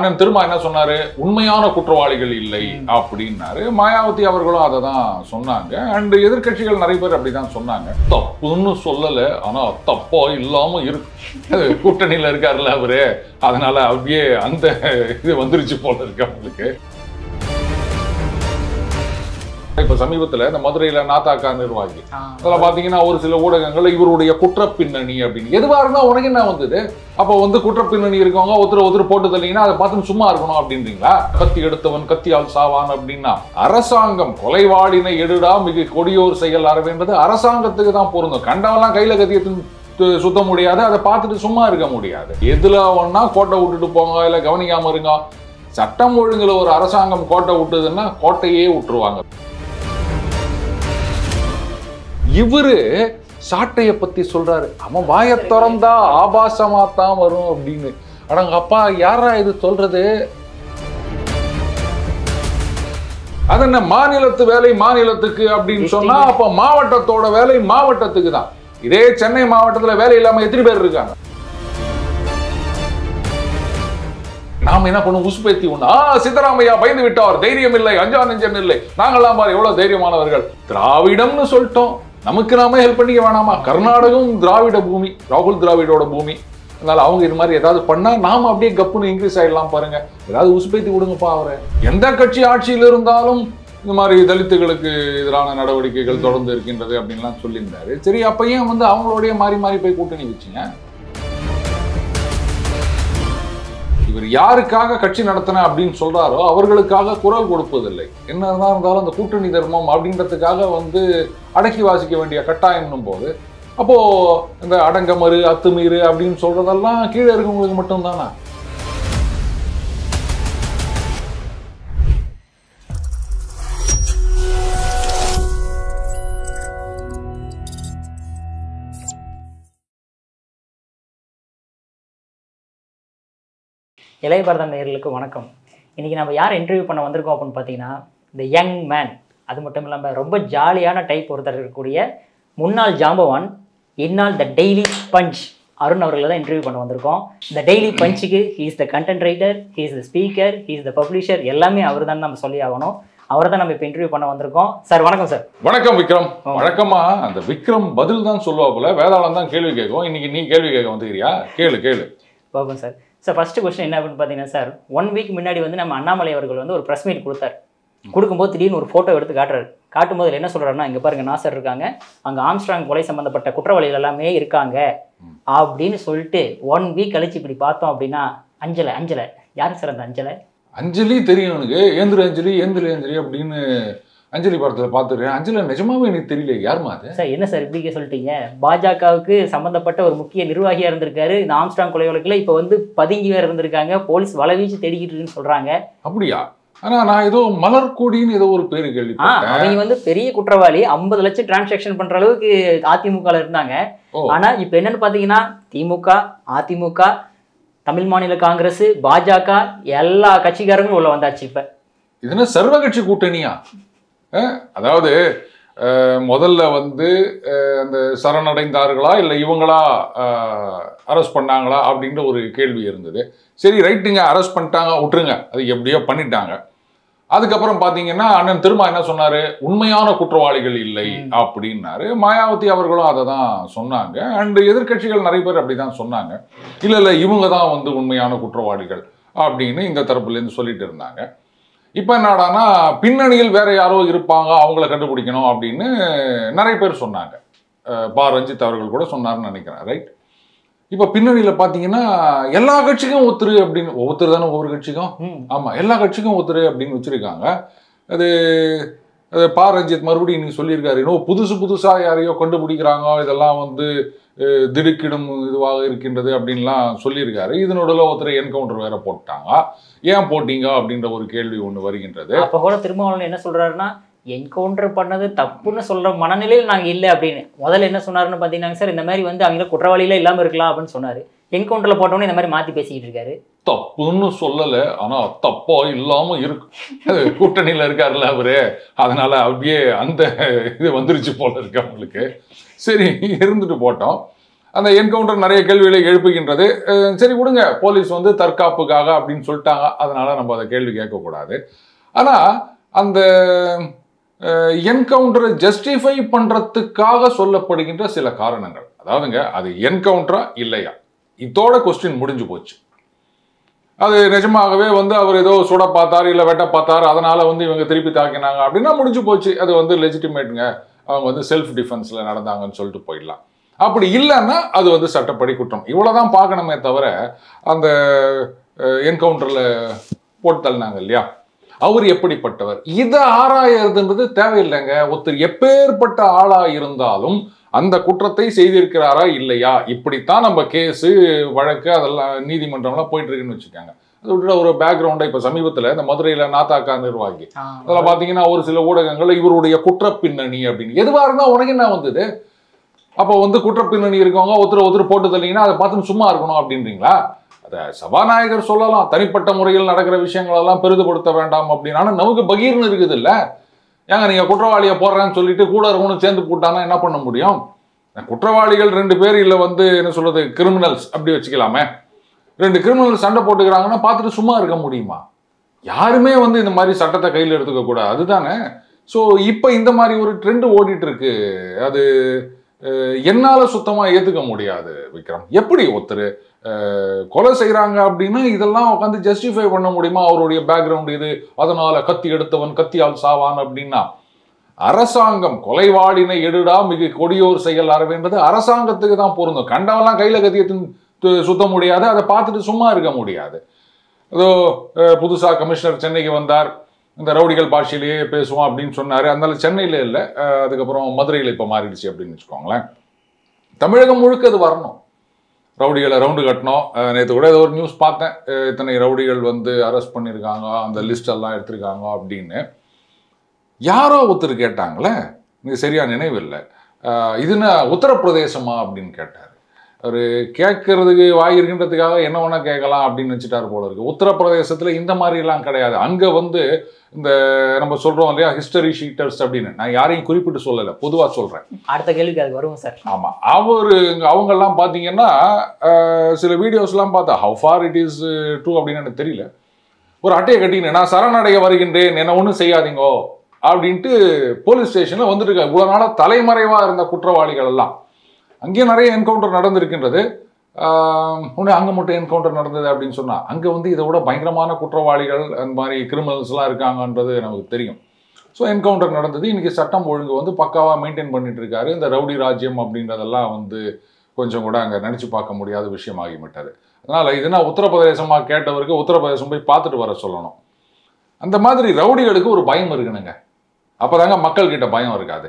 அண்ணன் திரும்ப என்ன சொன்னாரு உண்மையான குற்றவாளிகள் இல்லை அப்படின்னாரு மாயாவதி அவர்களும் அதை தான் சொன்னாங்க அண்ட் எதிர்க்கட்சிகள் நிறைய பேர் அப்படிதான் சொன்னாங்க தப்புன்னு சொல்லல ஆனா தப்பா இல்லாம இருக்கு கூட்டணியில இருக்காருல்ல அவரு அதனால அப்படியே அந்த இது வந்துருச்சு போல இருக்கு அவங்களுக்கு இப்ப சமீபத்துல இந்த மதுரையில நாத்தாக்கா நிர்வாகி அதுல பாத்தீங்கன்னா ஒரு சில ஊடகங்கள்ல இவருடைய குற்ற பின்னணி அப்படின்னு எதுவா இருந்தா உனக்கு என்ன வந்தது அப்ப வந்து குற்ற பின்னணி இருக்கவங்க ஒருத்தர் ஒருத்தர் போட்டு தள்ளீங்கன்னா அதை பார்த்து சும்மா இருக்கணும் அப்படின்றீங்களா கத்தி எடுத்தவன் கத்தியால் சாவான் அப்படின்னா அரசாங்கம் கொலைவாளினை எடுடா மிக கொடியோர் செயல் அறவேன்றது அரசாங்கத்துக்கு தான் பொருந்தும் கண்டவெல்லாம் கையில கத்தியத்தின் சுத்த முடியாது அதை பார்த்துட்டு சும்மா இருக்க முடியாது எதுல ஒன்னா கோட்டை விட்டுட்டு போங்க இல்ல கவனிக்காம இருங்க சட்டம் ஒழுங்குல ஒரு அரசாங்கம் கோட்டை விட்டுதுன்னா கோட்டையே விட்டுருவாங்க இவரு சாட்டைய பத்தி சொல்றாரு அவன் வாயை திறந்தா ஆபாசமா தான் வரும் அப்படின்னு அடங்க அப்பா யாரா இது சொல்றது அது என்ன மாநிலத்து வேலை மாநிலத்துக்கு அப்படின்னு சொன்னா அப்ப மாவட்டத்தோட வேலை மாவட்டத்துக்கு தான் இதே சென்னை மாவட்டத்துல வேலை இல்லாம எத்தனை பேர் இருக்காங்க நாம என்ன பண்ணுவோம் உசுப்பேத்தி ஒண்ணு ஆ சித்தராமையா பயந்து விட்டார் தைரியம் இல்லை அஞ்சா நெஞ்சன் இல்லை நாங்கெல்லாம் பாரு எவ்வளவு தைரியமானவர்கள் திராவிடம்னு சொல்லிட்டோம் நமக்கு நாம ஹெல்ப் பண்ணிக்க வேணாமா கர்நாடகம் திராவிட பூமி ராகுல் திராவிடோட பூமி அதனால அவங்க இது மாதிரி ஏதாவது பண்ணா நாம அப்படியே கப்புன்னு இன்க்ரீஸ் ஆயிடலாம் பாருங்க ஏதாவது உசுப்பேத்தி விடுங்கப்பா அவரை எந்த கட்சி ஆட்சியில் இருந்தாலும் இந்த மாதிரி தலித்துகளுக்கு எதிரான நடவடிக்கைகள் தொடர்ந்து இருக்கின்றது அப்படின்லாம் சொல்லியிருந்தாரு சரி அப்ப ஏன் வந்து அவங்களோடய மாறி மாறி போய் கூட்டணி வச்சீங்க இவர் யாருக்காக கட்சி நடத்தின அப்படின்னு சொல்றாரோ அவர்களுக்காக குரல் கொடுப்பதில்லை என்னதான் இருந்தாலும் அந்த கூட்டணி தர்மம் அப்படின்றதுக்காக வந்து அடக்கி வாசிக்க வேண்டிய கட்டாயம்னும் போது அப்போ இந்த அடங்கமறு அத்துமீறு அப்படின்னு சொல்றதெல்லாம் கீழே இருக்கவங்களுக்கு மட்டும்தானா இளைய பாரதம் நேயர்களுக்கு வணக்கம் இன்றைக்கி நம்ம யார் இன்டர்வியூ பண்ண வந்திருக்கோம் அப்படின்னு பார்த்தீங்கன்னா இந்த யங் மேன் அது மட்டும் இல்லாமல் ரொம்ப ஜாலியான டைப் ஒருத்தர் இருக்கக்கூடிய முன்னாள் ஜாம்பவான் இந்நாள் த டெய்லி பஞ்ச் அருண் அவர்களை தான் இன்டர்வியூ பண்ண வந்திருக்கோம் இந்த டெய்லி பஞ்சுக்கு he's the content writer he's the speaker he's the publisher எல்லாமே அவர் தான் நம்ம சொல்லி ஆகணும் அவரை தான் நம்ம இப்போ இன்டர்வியூ பண்ண வந்திருக்கோம் சார் வணக்கம் சார் வணக்கம் விக்ரம் வழக்கமா அந்த விக்ரம் பதில் தான் சொல்லுவாப்புல வேதாளம் தான் கேள்வி கேட்கும் இன்னைக்கு நீ கேள்வி கேட்க வந்துக்கிறியா கேளு கேளு Baban sir sir first question என்ன அப்படின்னு பார்த்தீங்கன்னா சார் ஒன் வீக் முன்னாடி வந்து நம்ம அண்ணாமலை அவர்கள் வந்து ஒரு ப்ரெஸ் மீட் கொடுத்தார் கொடுக்கும்போது திடீர்னு ஒரு ஃபோட்டோ எடுத்து காட்டுறாரு காட்டும்போது இதுல என்ன சொல்கிறாருன்னா இங்கே பாருங்க நாசர் இருக்காங்க அங்கே ஆம்ஸ்ட்ராங் கொலை சம்மந்தப்பட்ட குற்றவாளிகள் எல்லாமே இருக்காங்க அப்படின்னு சொல்லிட்டு ஒன் வீக் கழிச்சு இப்படி பார்த்தோம் அப்படின்னா அஞ்சலை அஞ்சலை யாருக்கு சார் அந்த அஞ்சலை அஞ்சலி தெரியும் எனக்கு ஏந்திர அஞ்சலி ஏந்திர அஞ்சலி அப்படின்னு அஞ்சலி படத்துல பார்த்துருக்கேன் அஞ்சலி நிஜமாவே எனக்கு தெரியல யாருமா அது சார் என்ன சார் இப்படி சொல்லிட்டீங்க பாஜகவுக்கு சம்மந்தப்பட்ட ஒரு முக்கிய நிர்வாகியாக இருந்திருக்காரு இந்த ஆம்ஸ்ட்ராங் கொலை வழக்கில் இப்போ வந்து பதுங்கி வேறு இருந்திருக்காங்க போலீஸ் வலைவீச்சு தேடிக்கிட்டு இருக்குன்னு சொல்கிறாங்க அப்படியா ஆனா நான் ஏதோ மலர்கொடின்னு ஏதோ ஒரு பேரு ஆ கேள்விப்பட்டேன் அவங்க வந்து பெரிய குற்றவாளி ஐம்பது லட்சம் டிரான்சாக்ஷன் பண்ற அளவுக்கு அதிமுக இருந்தாங்க ஓ. ஆனா இப்ப என்னன்னு பாத்தீங்கன்னா திமுக அதிமுக தமிழ் மாநில காங்கிரஸ் பாஜக எல்லா கட்சிக்காரங்களும் உள்ள வந்தாச்சு இப்ப இது என்ன சர்வ கட்சி கூட்டணியா அஹ், அதாவது அஹ், முதல்ல வந்து அஹ், அந்த சரணடைந்தார்களா இல்லை இவங்களா அரெஸ்ட் பண்ணாங்களா அப்படின்ற ஒரு கேள்வி இருந்தது சரி ரைட்டுங்க அரெஸ்ட் பண்ணிட்டாங்க விட்டுருங்க அது எப்படியோ பண்ணிட்டாங்க அதுக்கப்புறம் பார்த்தீங்கன்னா அண்ணன் திரும்ப என்ன சொன்னாரு உண்மையான குற்றவாளிகள் இல்லை ம். அப்படின்னாரு மாயாவதி அவர்களும் அதை தான் சொன்னாங்க அண்ட் எதிர்க்கட்சிகள் நிறைய பேர் அப்படி தான் சொன்னாங்க இல்லை இல்லை இவங்க தான் வந்து உண்மையான குற்றவாளிகள் அப்படின்னு இந்த தரப்புலேருந்து சொல்லிட்டு இருந்தாங்க இப்போ என்னடானா பின்னணியில் வேற யாரோ இருப்பாங்க அவங்கள கண்டுபிடிக்கணும் அப்படின்னு நிறைய பேர் சொன்னாங்க அஹ் பா ரஞ்சித் அவர்கள் கூட சொன்னார்னு நினைக்கிறேன் ரைட் இப்போ பின்னணியில் பார்த்தீங்கன்னா எல்லா கட்சிக்கும் ஒத்துரு அப்படின்னு ஒவ்வொருத்தர் தானே ஒவ்வொரு கட்சிக்கும் ம். ஆமாம் எல்லா கட்சிக்கும் ஒத்துரு அப்படின்னு வச்சிருக்காங்க அது அது பா ரஞ்சித் மறுபடியும் இன்னைக்கு சொல்லியிருக்காரு இன்னும் புதுசு புதுசாக யாரையோ கண்டுபிடிக்கிறாங்க இதெல்லாம் வந்து அஹ், திடுக்கிடும் இதுவாக இருக்கின்றது அப்படின்லாம் சொல்லியிருக்காரு இதனோட ஒருத்தர் என்கவுண்டர் வேற போட்டாங்க ஏன் போட்டீங்க அப்படின்ற ஒரு கேள்வி ஒன்று வருகின்றது அப்ப கூட திருமாவளவன் என்ன சொல்றாருன்னா என்கவுண்டர் பண்ணது தப்புன்னு சொல்ற மனநிலையில் நாங்க இல்லை அப்படின்னு முதல்ல என்ன சொன்னாருன்னு பாத்தீங்கன்னா சார் இந்த மாதிரி வந்து அவங்க குற்றவாளிகளே இல்லாம இருக்கலாம் அப்படின்னு சொன்னாரு என்கவுண்டர்ல போட்டோன்னே இந்த மாதிரி மாத்தி பேசிக்கிட்டு இருக்காரு தப்புன்னு சொல்லல ஆனா தப்பா இல்லாம இருக்கு கூட்டணியில இருக்காருல்ல அவரு அதனால அப்படியே அந்த இது வந்துருச்சு போல இருக்கு அவங்களுக்கு சரி இருந்துட்டு போட்டோம் அந்த என்கவுண்டர் நிறைய கேள்விகளை எழுப்புகின்றது அஹ் சரி விடுங்க போலீஸ் வந்து தற்காப்புக்காக அப்படின்னு சொல்லிட்டாங்க அதனால நம்ம அதை கேள்வி கேட்கக்கூடாது ஆனா அந்த என்கவுண்டரை ஜஸ்டிஃபை பண்றதுக்காக சொல்லப்படுகின்ற சில காரணங்கள் அதாவதுங்க அது என்கவுண்டரா இல்லையா இதோட கொஸ்டின் முடிஞ்சு போச்சு அது நிஜமாகவே வந்து அவர் ஏதோ சுட பார்த்தாரு இல்லை வெட்ட பார்த்தாரு அதனால வந்து இவங்க திருப்பி தாக்கினாங்க அப்படின்னா முடிஞ்சு போச்சு அது வந்து லெஜிட்டிமேட்டுங்க அவங்க வந்து செல்ஃப் டிஃபென்ஸ்ல நடந்தாங்கன்னு சொல்லிட்டு போயிடலாம் அப்படி இல்லைன்னா அது வந்து சட்டப்படி குற்றம் இவ்வளவுதான் பார்க்கணுமே தவிர அந்த என்கவுண்டர்ல போட்டு தள்ளினாங்க இல்லையா அவர் எப்படிப்பட்டவர் இதை ஆராயறதுன்றது தேவையில்லைங்க ஒருத்தர் எப்பேற்பட்ட ஆளா இருந்தாலும் அந்த குற்றத்தை செய்திருக்கிறாரா இல்லையா இப்படித்தான் நம்ம கேஸு வழக்கு அதெல்லாம் நீதிமன்றம்லாம் போயிட்டு இருக்குன்னு வச்சுக்கோங்க அது விட்டுட்டு ஒரு பேக்ரவுண்டை இப்போ சமீபத்தில் இந்த மதுரையில் நாத்தாக்கா நிர்வாகி ஆ, அதில் பார்த்தீங்கன்னா ஒரு சில ஊடகங்கள் இவருடைய குற்றப்பின்னணி அப்படின்னு எதுவாக இருந்தால் உனக்கு என்ன வந்தது அப்போ வந்து குற்றப்பின்னணி இருக்கவங்க ஒருத்தர் ஒருத்தர் போட்டு தள்ளீங்கன்னா அதை பார்த்துன்னு சும்மா இருக்கணும் அப்படின்றீங்களா அதை சபாநாயகர் சொல்லலாம் தனிப்பட்ட முறையில் நடக்கிற விஷயங்கள் எல்லாம் பெரிதுபடுத்த வேண்டாம் அப்படின்னு ஆனால் நமக்கு பகீர்னு இருக்குது இல்ல ஏங்க நீங்க குற்றவாளியை போடுறேன்னு சொல்லிட்டு கூட இருக்கணும் சேர்ந்து போட்டானா என்ன பண்ண முடியும் குற்றவாளிகள் ரெண்டு பேர் இல்லை வந்து என்ன சொல்றது கிரிமினல்ஸ் அப்படி வச்சுக்கலாமே ரெண்டு கிரிமினல் சண்டை போட்டுக்கிறாங்கன்னா பார்த்துட்டு சும்மா இருக்க முடியுமா யாருமே வந்து இந்த மாதிரி சட்டத்தை கையில் எடுத்துக்க கூடாது அதுதானே ஸோ இப்போ இந்த மாதிரி ஒரு ட்ரெண்ட் ஓடிட்டு இருக்கு அது அஹ், என்னால சுத்தமா ஏத்துக்க முடியாது விக்ரம் எப்படி ஒருத்தர் அஹ், கொலை செய்றாங்க அப்படின்னா இதெல்லாம் உட்காந்து ஜஸ்டிஃபை பண்ண முடியுமா அவருடைய பேக்ரவுண்ட் இது அதனால கத்தி எடுத்தவன் கத்தியால் சாவான் அப்படின்னா அரசாங்கம் கொலைவாளினை எடுடா மிக கொடியோர் செயல் அறவேன்றது அரசாங்கத்துக்கு தான் பொருந்தும் கண்டவெல்லாம் கையில கத்தியத்தின் சுத்த முடியாது அதை பார்த்துட்டு சும்மா இருக்க முடியாது ஏதோ அஹ், புதுசா கமிஷனர் சென்னைக்கு வந்தார் இந்த ரவுடிகள் பாஷையிலேயே பேசுவோம் அப்படின்னு சொன்னாரு அதனால சென்னையில இல்லை அஹ், அதுக்கப்புறம் மதுரையில் இப்போ மாறிடுச்சு அப்படின்னு வச்சுக்கோங்களேன் தமிழகம் முழுக்க அது வரணும் ரவுடிகளை ரவுண்டு கட்டணும் நேற்று கூட ஏதோ ஒரு நியூஸ் பார்த்தேன் அஹ், இத்தனை ரவுடிகள் வந்து அரெஸ்ட் பண்ணியிருக்காங்க அந்த லிஸ்ட் எல்லாம் எடுத்திருக்காங்க அப்படின்னு யாரோ ஒருத்தர் கேட்டாங்களே எனக்கு சரியா நினைவில்லை அஹ், இதுனா உத்தரப்பிரதேசமா அப்படின்னு கேட்டார் அவர் கேட்கறதுக்கு வாய் இருக்கின்றதுக்காக என்ன வேணா கேட்கலாம் அப்படின்னு வச்சுட்டார் போல இருக்கு உத்தரப்பிரதேசத்துல இந்த மாதிரி எல்லாம் கிடையாது அங்க வந்து இந்த நம்ம சொல்றோம் இல்லையா ஹிஸ்டரி ஷீட்டர்ஸ் அப்படின்னு நான் யாரையும் குறிப்பிட்டு சொல்லலை பொதுவா சொல்றேன் அடுத்த கேள்விக்கு அது வருவோம் சார் ஆமா அவரு அவங்க எல்லாம் பாத்தீங்கன்னா அஹ், சில வீடியோஸ் எல்லாம் பார்த்தா how far it is true அப்படின்னு எனக்கு தெரியல ஒரு அட்டையை கட்டின்னு நான் சரணடைய வருகின்றேன் என்ன ஒன்றும் செய்யாதீங்கோ அப்படின்ட்டு போலீஸ் ஸ்டேஷன்ல வந்துட்டு இருக்காங்க இவ்வளவு நாளா தலைமறைவா இருந்த குற்றவாளிகள் எல்லாம் அங்கேயும் நிறைய என்கவுண்டர் நடந்திருக்கின்றது உடனே அங்கே மட்டும் என்கவுண்டர் நடந்தது அப்படின்னு சொன்னா அங்கே வந்து இதை விட பயங்கரமான குற்றவாளிகள் அந்த மாதிரி கிரிமினல்ஸ்லாம் இருக்காங்கன்றது நமக்கு தெரியும் ஸோ என்கவுண்டர் நடந்தது இன்னைக்கு சட்டம் ஒழுங்கு வந்து பக்காவாக மெயின்டைன் பண்ணிட்டு இருக்காரு இந்த ரவுடி ராஜ்யம் அப்படின்றதெல்லாம் வந்து கொஞ்சம் கூட அங்கே நினச்சி பார்க்க முடியாத விஷயமாகிவிட்டது அதனால இதுனா உத்தரப்பிரதேசமாக கேட்டவருக்கு உத்தரப்பிரதேசம் போய் பார்த்துட்டு வர சொல்லணும் அந்த மாதிரி ரவுடிகளுக்கு ஒரு பயம் இருக்கணுங்க அப்போதாங்க மக்கள்கிட்ட பயம் இருக்காது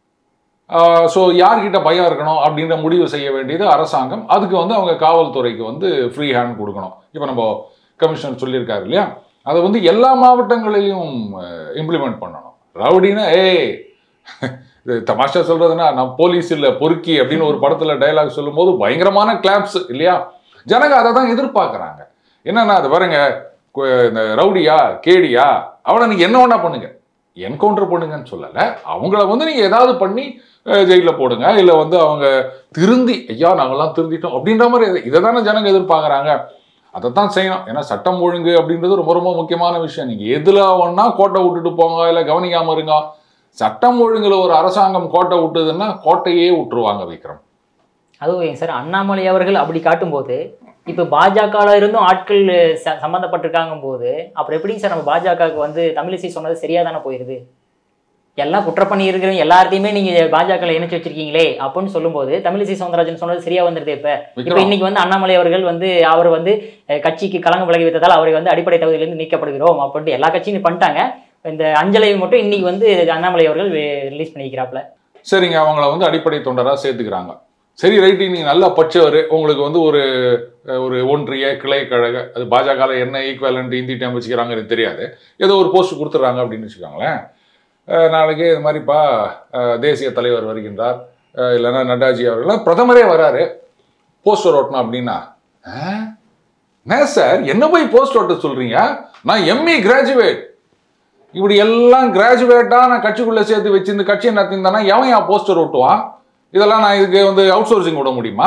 ஸோ யார்கிட்ட பயம் இருக்கணும் அப்படின்ற முடிவு செய்ய வேண்டியது அரசாங்கம் அதுக்கு வந்து அவங்க காவல்துறைக்கு வந்து ஃப்ரீ ஹேண்ட் கொடுக்கணும் இப்போ நம்ம கமிஷனர் சொல்லியிருக்காரு இல்லையா அதை வந்து எல்லா மாவட்டங்களிலும் இம்ப்ளிமெண்ட் பண்ணணும் ரவுடினா ஏய் இது தமாஷா சொல்றதுன்னா நான் போலீஸ் இல்லை பொறுக்கி அப்படின்னு ஒரு படத்துல டயலாக் சொல்லும்போது பயங்கரமான கிளாப்ஸ் இல்லையா ஜனங்க அதை தான் எதிர்பார்க்குறாங்க என்னன்னா அது பாருங்க கு- இந்த ரவுடியா கேடியா அவனை நீங்க என்ன வேணா பண்ணுங்க என்கவுண்டர் பண்ணுங்கன்னு சொல்லலை அவங்கள வந்து நீங்க ஏதாவது பண்ணி ஜெயிலில் போடுங்க இல்லை வந்து அவங்க திருந்தி ஐயா நாங்கெல்லாம் திருந்திட்டோம் அப்படின்ற மாதிரி இதை தானே ஜனங்க எதிர்பார்க்குறாங்க அதை தான் செய்யணும் ஏன்னா சட்டம் ஒழுங்கு அப்படின்றது ரொம்ப ரொம்ப முக்கியமான விஷயம் நீங்கள் எதில் ஒன்றா கோட்டை விட்டுட்டு போங்க இல்லை கவனிக்காமல் இருங்க சட்டம் ஒழுங்குல ஒரு அரசாங்கம் கோட்டை விட்டுதுன்னா கோட்டையே விட்டுருவாங்க விக்ரம் அதுவும் சார் அண்ணாமலை அவர்கள் அப்படி காட்டும்போது இப்போ பாஜகவில் இருந்தும் ஆட்கள் ச சம்மந்தப்பட்டிருக்காங்க போது அப்புறம் எப்படிங்க சார் நம்ம பாஜகவுக்கு வந்து தமிழிசை சொன்னது சரியா தானே போயிருது எல்லாம் குற்றம் பண்ணி இருக்கிற எல்லாத்தையுமே நீங்க பாஜகவில் இணைச்சு வச்சிருக்கீங்களே அப்படின்னு சொல்லும்போது தமிழிசை சவுந்தரராஜன் சொன்னது சரியா வந்துருது இப்ப இப்போ விக்ரம் இன்னைக்கு வந்து அண்ணாமலை அவர்கள் வந்து அவர் வந்து அஹ், கட்சிக்கு கலங்க விலகி வைத்ததால் அவரை வந்து அடிப்படை தகுதியிலிருந்து நீக்கப்படுகிறோம் அப்படின்ட்டு எல்லா கட்சியும் பண்ணிட்டாங்க இந்த அஞ்சலை மட்டும் இன்னைக்கு வந்து அண்ணாமலை அவர்கள் ரிலீஸ் பண்ணிக்கிறாப்ல சரிங்க அவங்கள வந்து அடிப்படை தொண்டராக சேர்த்துக்கிறாங்க சரி ரைட்டு நீங்க நல்லா பச்சவர் உங்களுக்கு வந்து ஒரு அஹ், ஒரு ஒன்றிய கிளை கழக அது பாஜகவில் என்ன ஈக்குவலண்ட் இந்தி டைம் வச்சுக்கிறாங்க எனக்கு தெரியாது ஏதோ ஒரு போஸ்ட் கொடுத்துட்றாங்க அப்படின்னு வச்சுக்கோங்களேன் அஹ், நாளைக்கு இது மாதிரிப்பா அஹ், தேசிய தலைவர் வருகின்றார் அஹ், இல்லைன்னா நட்டாஜி அவர்கள் பிரதமரே வராரு போஸ்டர் ஓட்டணும் அப்படின்னா "ஆ? என்ன சார் என்ன போய் போஸ்ட் ஓட்ட சொல்றீங்க நான் எம்இ கிராஜுவேட் இப்படி எல்லாம் கிராஜுவேட்டா நான் கட்சிக்குள்ள சேர்த்து வச்சு இந்த கட்சியை நடத்திருந்தானா எவன் என் போஸ்டர் ஓட்டுவான் இதெல்லாம் நான் இதுக்கு வந்து அவுட் சோர்சிங் விட முடியுமா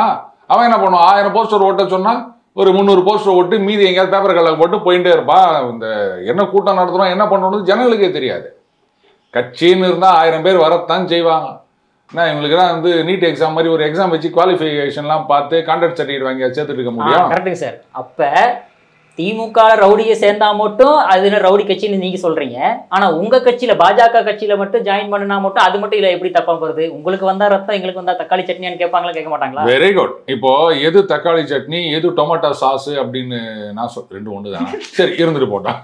அவன் என்ன பண்ணுவான் ஆயிரம் போஸ்டர் ஓட்ட சொன்னா ஒரு முந்நூறு போஸ்டர் ஓட்டு மீதி எங்கேயாவது பேப்பர் கலர் போட்டு போயிட்டே இருப்பான் இந்த என்ன கூட்டம் நடத்துறோம் என்ன பண்ணணும்னு ஜனங்களுக்கே தெரியாது கட்சின்னு இருந்தால் ஆயிரம் பேர் வரத்தான் செய்வாங்க என்ன இவங்களுக்குலாம் வந்து நீட் எக்ஸாம் மாதிரி ஒரு எக்ஸாம் வச்சு குவாலிஃபிகேஷன்லாம் பார்த்து கான்ட்ராக்ட் சர்டிஃபிகேட் வாங்கி சேர்த்துட்டு இருக்க முடியும் கரெக்டுங்க சார் அப்ப திமுக ரவுடியை சேர்ந்தா மட்டும் அது ரவுடி கட்சின்னு நீங்க சொல்றீங்க ஆனா உங்க கட்சியில பாஜக கட்சியில மட்டும் ஜாயின் பண்ணினா மட்டும் அது மட்டும் இல்ல எப்படி தப்பா போறது உங்களுக்கு வந்தா ரத்தம் எங்களுக்கு வந்தா தக்காளி சட்னியான்னு கேட்பாங்களா கேட்க மாட்டாங்களா வெரி குட் இப்போ எது தக்காளி சட்னி எது டொமேட்டோ சாஸ் அப்படின்னு நான் சொல் ரெண்டு ஒன்று தானே சரி இருந்துட்டு போட்டான்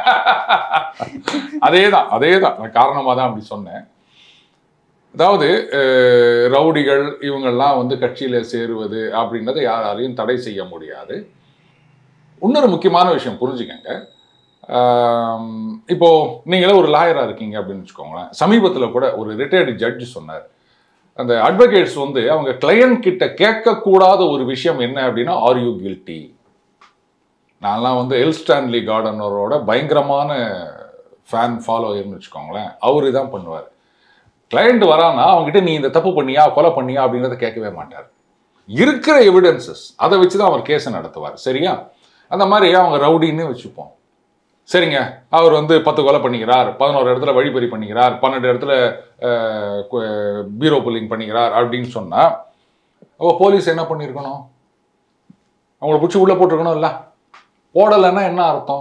அதே தான் அதே தான் நான் காரணமாக தான் அப்படி சொன்னேன் அதாவது அஹ், ரவுடிகள் இவங்கெல்லாம் வந்து கட்சியில சேருவது அப்படின்றத யாராலையும் தடை செய்ய முடியாது இன்னொரு முக்கியமான விஷயம் புரிஞ்சுக்கங்க ஆம், இப்போ நீங்களே ஒரு லாயரா இருக்கீங்க அப்படின்னு வச்சுக்கோங்களேன் சமீபத்தில் கூட ஒரு ரிட்டையர்டு ஜட்ஜ் சொன்னார் அந்த அட்வொகேட்ஸ் வந்து அவங்க கிளையண்ட் கிட்ட கேட்கக்கூடாத ஒரு விஷயம் என்ன அப்படின்னா ஆர் யூ கில்ட்டி நான்லாம் வந்து எல் ஸ்டான்லி கார்டனரோட பயங்கரமான ஃபேன் ஃபாலோயர்னு வச்சுக்கோங்களேன் அவரு தான் பண்ணுவார் கிளையண்ட் வரான்னா அவங்ககிட்ட நீ இந்த தப்பு பண்ணியா கொலை பண்ணியா அப்படின்றத கேட்கவே மாட்டார் இருக்கிற எவிடன்சஸ் அதை வச்சு தான் அவர் கேஸை நடத்துவார் சரியா அந்த மாதிரி அவங்க ரவுடின்னு வச்சுப்போம் சரிங்க அவர் வந்து பத்து கொலை பண்ணிக்கிறார் பதினோரு இடத்துல வழிப்பறி பண்ணிக்கிறார் பன்னெண்டு இடத்துல அஹ், கு- பீரோ புல்லிங் பண்ணிக்கிறார் அப்படின்னு சொன்னா அப்போ போலீஸ் என்ன பண்ணியிருக்கணும் அவங்கள பிடிச்சி உள்ள போட்டிருக்கணும் இல்ல போடலைன்னா என்ன அர்த்தம்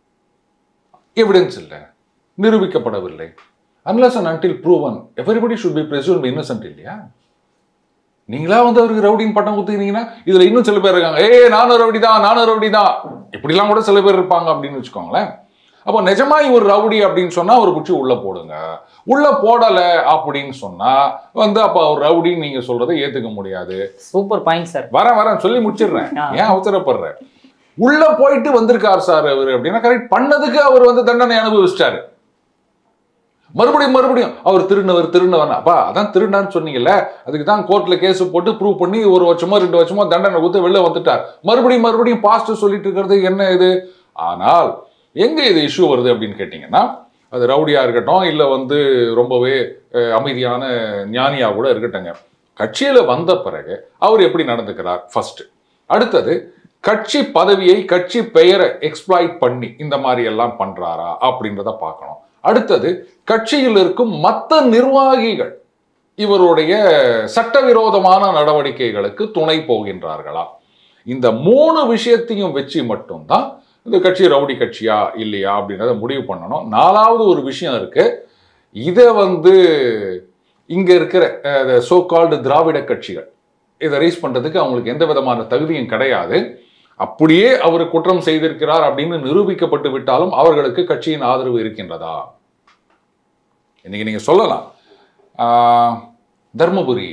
எவிடன்ஸ் இல்லை நிரூபிக்கப்படவில்லை unless and until proven everybody should be presumed innocent இல்லையா நீங்களா வந்து அவருக்கு ரவுடின்னு பட்டம் குத்துக்கிறீங்கன்னா இதுல இன்னும் சில பேர் இருக்காங்க ஏய் நானும் ரவுடி தான் நானும் ரவுடி தான் இப்படிலாம் கூட சில பேர் இருப்பாங்க அப்படின்னு வச்சுக்கோங்களேன் அப்போ நிஜமா இவர் ரவுடி அப்படின்னு சொன்னா அவர் பிடிச்சி உள்ள போடுங்க உள்ள போடல அப்படின்னு சொன்னா வந்து அப்ப அவர் ரவுடின்னு நீங்க சொல்றதை ஏத்துக்க முடியாது சூப்பர் பாயிண்ட் சார் வரேன் வரேன் சொல்லி முடிச்சிடுறேன் ஆ. ஏன் அவசரப்படுறேன் உள்ள போயிட்டு வந்திருக்கார் சார் அவர் அப்படின்னா கரெக்ட் பண்ணதுக்கு அவர் வந்து தண்டனை அனுபவிச்சிட்டாரு மறுபடியும் மறுபடியும் அவர் திருநவர் திருநவர் அப்பா அதான் திருடான்னு சொன்னீங்கல்ல அதுக்கு தான் கோர்ட்ல கேஸ் போட்டு ப்ரூவ் பண்ணி ஒரு வருஷமோ ரெண்டு வருஷமோ தண்டனை கொடுத்து வெளில வந்துட்டார் மறுபடியும் மறுபடியும் பாஸ்ட் சொல்லிட்டு இருக்கிறது என்ன இது ஆனால் எங்க இது இஷ்யூ வருது அப்படின்னு கேட்டிங்கன்னா அது ரவுடியா இருக்கட்டும் இல்ல வந்து ரொம்பவே அஹ், அமைதியான ஞானியா கூட இருக்கட்டுங்க கட்சியில வந்த பிறகு அவர் எப்படி நடந்துக்கிறார் ஃபர்ஸ்ட் அடுத்தது கட்சி பதவியை கட்சி பெயரை எக்ஸ்ப்ளாய்ட் பண்ணி இந்த மாதிரி எல்லாம் பண்றாரா அப்படின்றத பார்க்கணும் அடுத்தது கட்சியில் இருக்கும் மற்ற நிர்வாகிகள் இவருடைய சட்டவிரோதமான நடவடிக்கைகளுக்கு துணை போகின்றார்களா இந்த மூணு விஷயத்தையும் வச்சு மட்டும்தான் இந்த கட்சி ரவுடி கட்சியா இல்லையா அப்படின்றத முடிவு பண்ணணும் நாலாவது ஒரு விஷயம் இருக்கு இதை வந்து இங்க இருக்கிற சோ கால்டு திராவிட கட்சிகள் இதை ரைஸ் பண்றதுக்கு அவங்களுக்கு எந்த விதமான தகுதியும் கிடையாது அப்படியே அவர் குற்றம் செய்திருக்கிறார் அப்படின்னு நிரூபிக்கப்பட்டு விட்டாலும் அவர்களுக்கு கட்சியின் ஆதரவு இருக்கின்றதா இன்னைக்கு நீங்க சொல்லலாம் ஆஹ், தர்மபுரி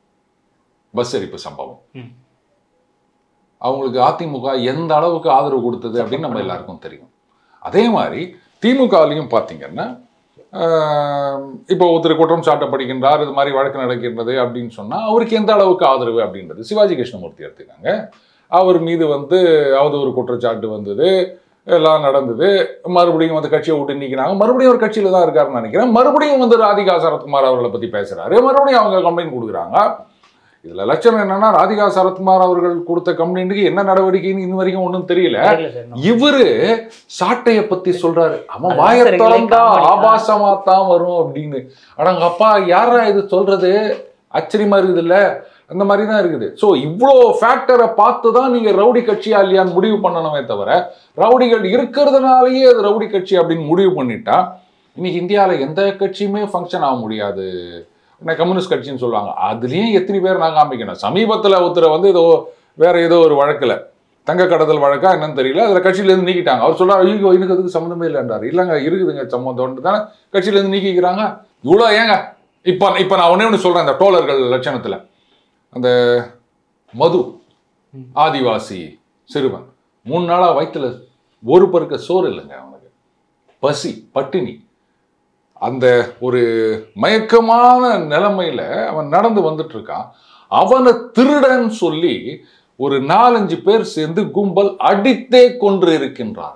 பஸ் எரிப்பு சம்பவம் ம். அவங்களுக்கு அதிமுக எந்த அளவுக்கு ஆதரவு கொடுத்தது அப்படின்னு நம்ம எல்லாருக்கும் தெரியும் அதே மாதிரி திமுகலையும் பார்த்தீங்கன்னா ஆஹ், இப்போ ஒருத்தர் குற்றம் சாட்டப்படுகின்றார் இது மாதிரி வழக்கு நடக்கின்றது அப்படின்னு சொன்னா அவருக்கு எந்த அளவுக்கு ஆதரவு அப்படின்றது சிவாஜி கிருஷ்ணமூர்த்தி எடுத்துக்காங்க அவர் மீது வந்து அவதூறு குற்றச்சாட்டு வந்தது எல்லாம் நடந்தது மறுபடியும் வந்து கட்சியை விட்டு நீக்கினாங்க மறுபடியும் ஒரு கட்சியில தான் இருக்காருன்னு நினைக்கிறேன் மறுபடியும் வந்து ராதிகா சரத்குமார் அவர்களை பத்தி பேசுறாரு மறுபடியும் அவங்க கம்ப்ளைண்ட் கொடுக்குறாங்க இதுல லட்சணம் என்னன்னா ராதிகா சரத்குமார் அவர்கள் கொடுத்த கம்ப்ளைண்ட்டுக்கு என்ன நடவடிக்கைன்னு இன்ன வரைக்கும் ஒன்றும் தெரியல தெரியல சார் இன்னும். இவரு சாட்டைய பத்தி சொல்றாரு அவன் அதுதான் வாய சார் திறந்தா எங்களுக்கு comedy. ஆபாசமா தான் வரும் அப்படின்னு அடங்க அப்பா யாரா இது சொல்றது ஆச்சரியமா இருக்குது இல்ல அந்த மாதிரி தான் இருக்குது ஸோ இவ்வளோ ஃபேக்டரை பார்த்து தான் நீங்க ரவுடி கட்சியா இல்லையான்னு முடிவு பண்ணணுமே தவிர ரவுடிகள் இருக்கிறதுனாலயே அது ரவுடி கட்சி அப்படின்னு முடிவு பண்ணிட்டா இன்னைக்கு இந்தியாவில் எந்த கட்சியுமே ஃபங்க்ஷன் ஆக முடியாது என்ன கம்யூனிஸ்ட் கட்சின்னு சொல்லுவாங்க அதுலேயும் எத்தனை பேர் நான் காமிக்கணும் சமீபத்தில் ஒருத்தரை வந்து ஏதோ வேற ஏதோ ஒரு வழக்கில் தங்க கடத்தல் வழக்கா என்னன்னு தெரியல அதில் கட்சியிலேருந்து நீக்கிட்டாங்க அவர் சொல்றாரு ஐயோ எனக்கு அதுக்கு சம்மந்தமே இல்லைன்றாரு இல்லைங்க இருக்குதுங்க சம்மந்தம்னு தானே கட்சியிலேருந்து நீக்கிக்கிறாங்க இவ்வளோ ஏங்க இப்போ இப்போ நான் ஒண்ணே ஒன்று சொல்கிறேன் இந்த டோலர்கள் லட்சணத்தில் அந்த மது ம். ஆதிவாசி சிறுவன் மூணு நாளாக வயிற்றுல ஒரு பருக்க சோறு இல்லைங்க அவனுக்கு பசி பட்டினி அந்த ஒரு மயக்கமான நிலைமையில அவன் நடந்து வந்துட்டு இருக்கான் அவனை திருடன்னு சொல்லி ஒரு நாலஞ்சு பேர் சேர்ந்து கும்பல் அடித்தே கொன்று இருக்கின்றார்கள்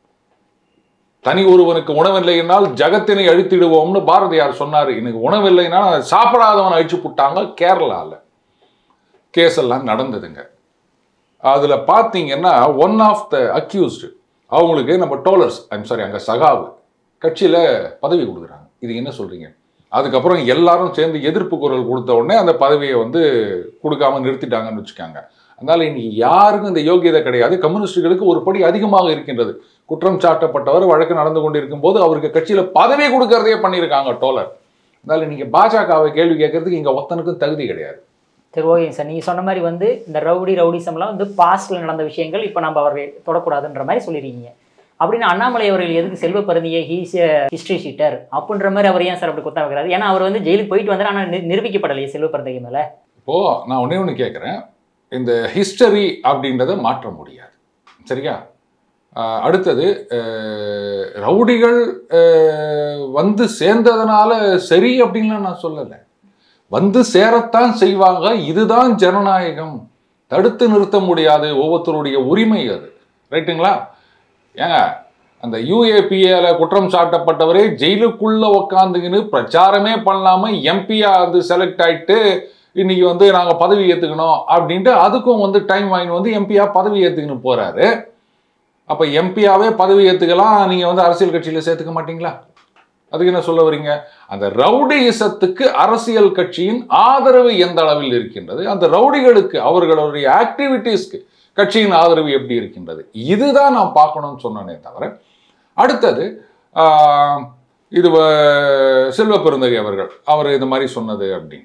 தனி ஒருவனுக்கு உணவில்லைனால் ஜகத்தினை அழித்திடுவோம்னு பாரதியார் சொன்னாரு எனக்கு உணவில்லைன்னா சாப்பிடாதவன் அழிச்சு புட்டாங்க கேரளால கேஸ் எல்லாம் நடந்ததுங்க அதுல பார்த்தீங்கன்னா ஒன் ஆஃப் த அக்யூஸ்டு அவங்களுக்கு நம்ம டோலர்ஸ் ஐம் சாரி அங்க சகாவு கட்சியில பதவி கொடுக்குறாங்க இது என்ன சொல்றீங்க அதுக்கப்புறம் எல்லாரும் சேர்ந்து எதிர்ப்பு குரல் கொடுத்த உடனே அந்த பதவியை வந்து கொடுக்காம நிறுத்திட்டாங்கன்னு வச்சுக்காங்க அதனால இன்னைக்கு யாருக்கும் இந்த யோகியதை கிடையாது கம்யூனிஸ்டுகளுக்கு ஒரு படி அதிகமாக இருக்கின்றது குற்றம் சாட்டப்பட்டவர் வழக்கு நடந்து கொண்டிருக்கும் போது அவருக்கு கட்சியில பதவி கொடுக்கறதே பண்ணியிருக்காங்க டோலர் அதனால நீங்க பாஜகவை கேள்வி கேட்கறதுக்கு இங்க ஒத்தனுக்கும் தகுதி கிடையாது சரி ஓகேங்க சார் நீங்கள் சொன்ன மாதிரி வந்து இந்த ரவுடி ரவுடிசம்லாம் வந்து பாஸ்டில் நடந்த விஷயங்கள் இப்போ நம்ம அவரை தொடக்கூடாதுன்ற மாதிரி சொல்லியிருக்கீங்க அப்படின்னு அண்ணாமலை அவர்கள் எதுக்கு செல்வ பருந்தியை ஹீஸ் ஹிஸ்ட்ரி ஷீட்டர் அப்படின்ற மாதிரி அவர் ஏன் சார் அப்படி குத்தம் வைக்கிறாரு ஏன்னா அவர் வந்து ஜெயிலுக்கு போயிட்டு வந்தார் ஆனால் நி- நிரூபிக்கப்படலையே செல்வ பருந்தகை மேலே இப்போ நான் ஒண்ணே ஒன்று கேட்குறேன் இந்த ஹிஸ்டரி அப்படின்றத மாற்ற முடியாது சரியா ஆஹ் அடுத்தது ஆஹ் ரவுடிகள் ஆஹ் வந்து சேர்ந்ததுனால சரி அப்படின்னு நான் சொல்லலை வந்து சேரத்தான் செய்வாங்க இதுதான் ஜனநாயகம் தடுத்து நிறுத்த முடியாது ஒவ்வொருத்தருடைய உரிமை அது ரைட்டுங்களா ஏங்க அந்த யூஏபிஏல குற்றம் சாட்டப்பட்டவரே ஜெயிலுக்குள்ள உக்காந்துக்கின்னு பிரச்சாரமே பண்ணாம எம்பியா வந்து செலக்ட் ஆயிட்டு இன்னைக்கு வந்து நாங்க பதவி ஏத்துக்கணும் அப்படின்ட்டு அதுக்கும் வந்து டைம் வாங்கி வந்து எம்பியா பதவி ஏத்துக்கின்னு போறாரு அப்ப எம்பியாவே பதவி ஏத்துக்கலாம் நீங்க வந்து அரசியல் கட்சியில சேர்த்துக்க மாட்டீங்களா அதுக்கு என்ன சொல்ல வரீங்க அந்த ரவுடியிசத்துக்கு அரசியல் கட்சியின் ஆதரவு எந்த அளவில் இருக்கின்றது அந்த ரவுடிகளுக்கு அவர்களுடைய ஆக்டிவிட்டீஸ்க்கு கட்சியின் ஆதரவு எப்படி இருக்கின்றது இதுதான் நான் பார்க்கணும்னு சொன்னனே தவிர அடுத்தது ஆஹ், இது வ- செல்வ பெருந்தகை அவர்கள் அவர் இது மாதிரி சொன்னது அப்படின்னு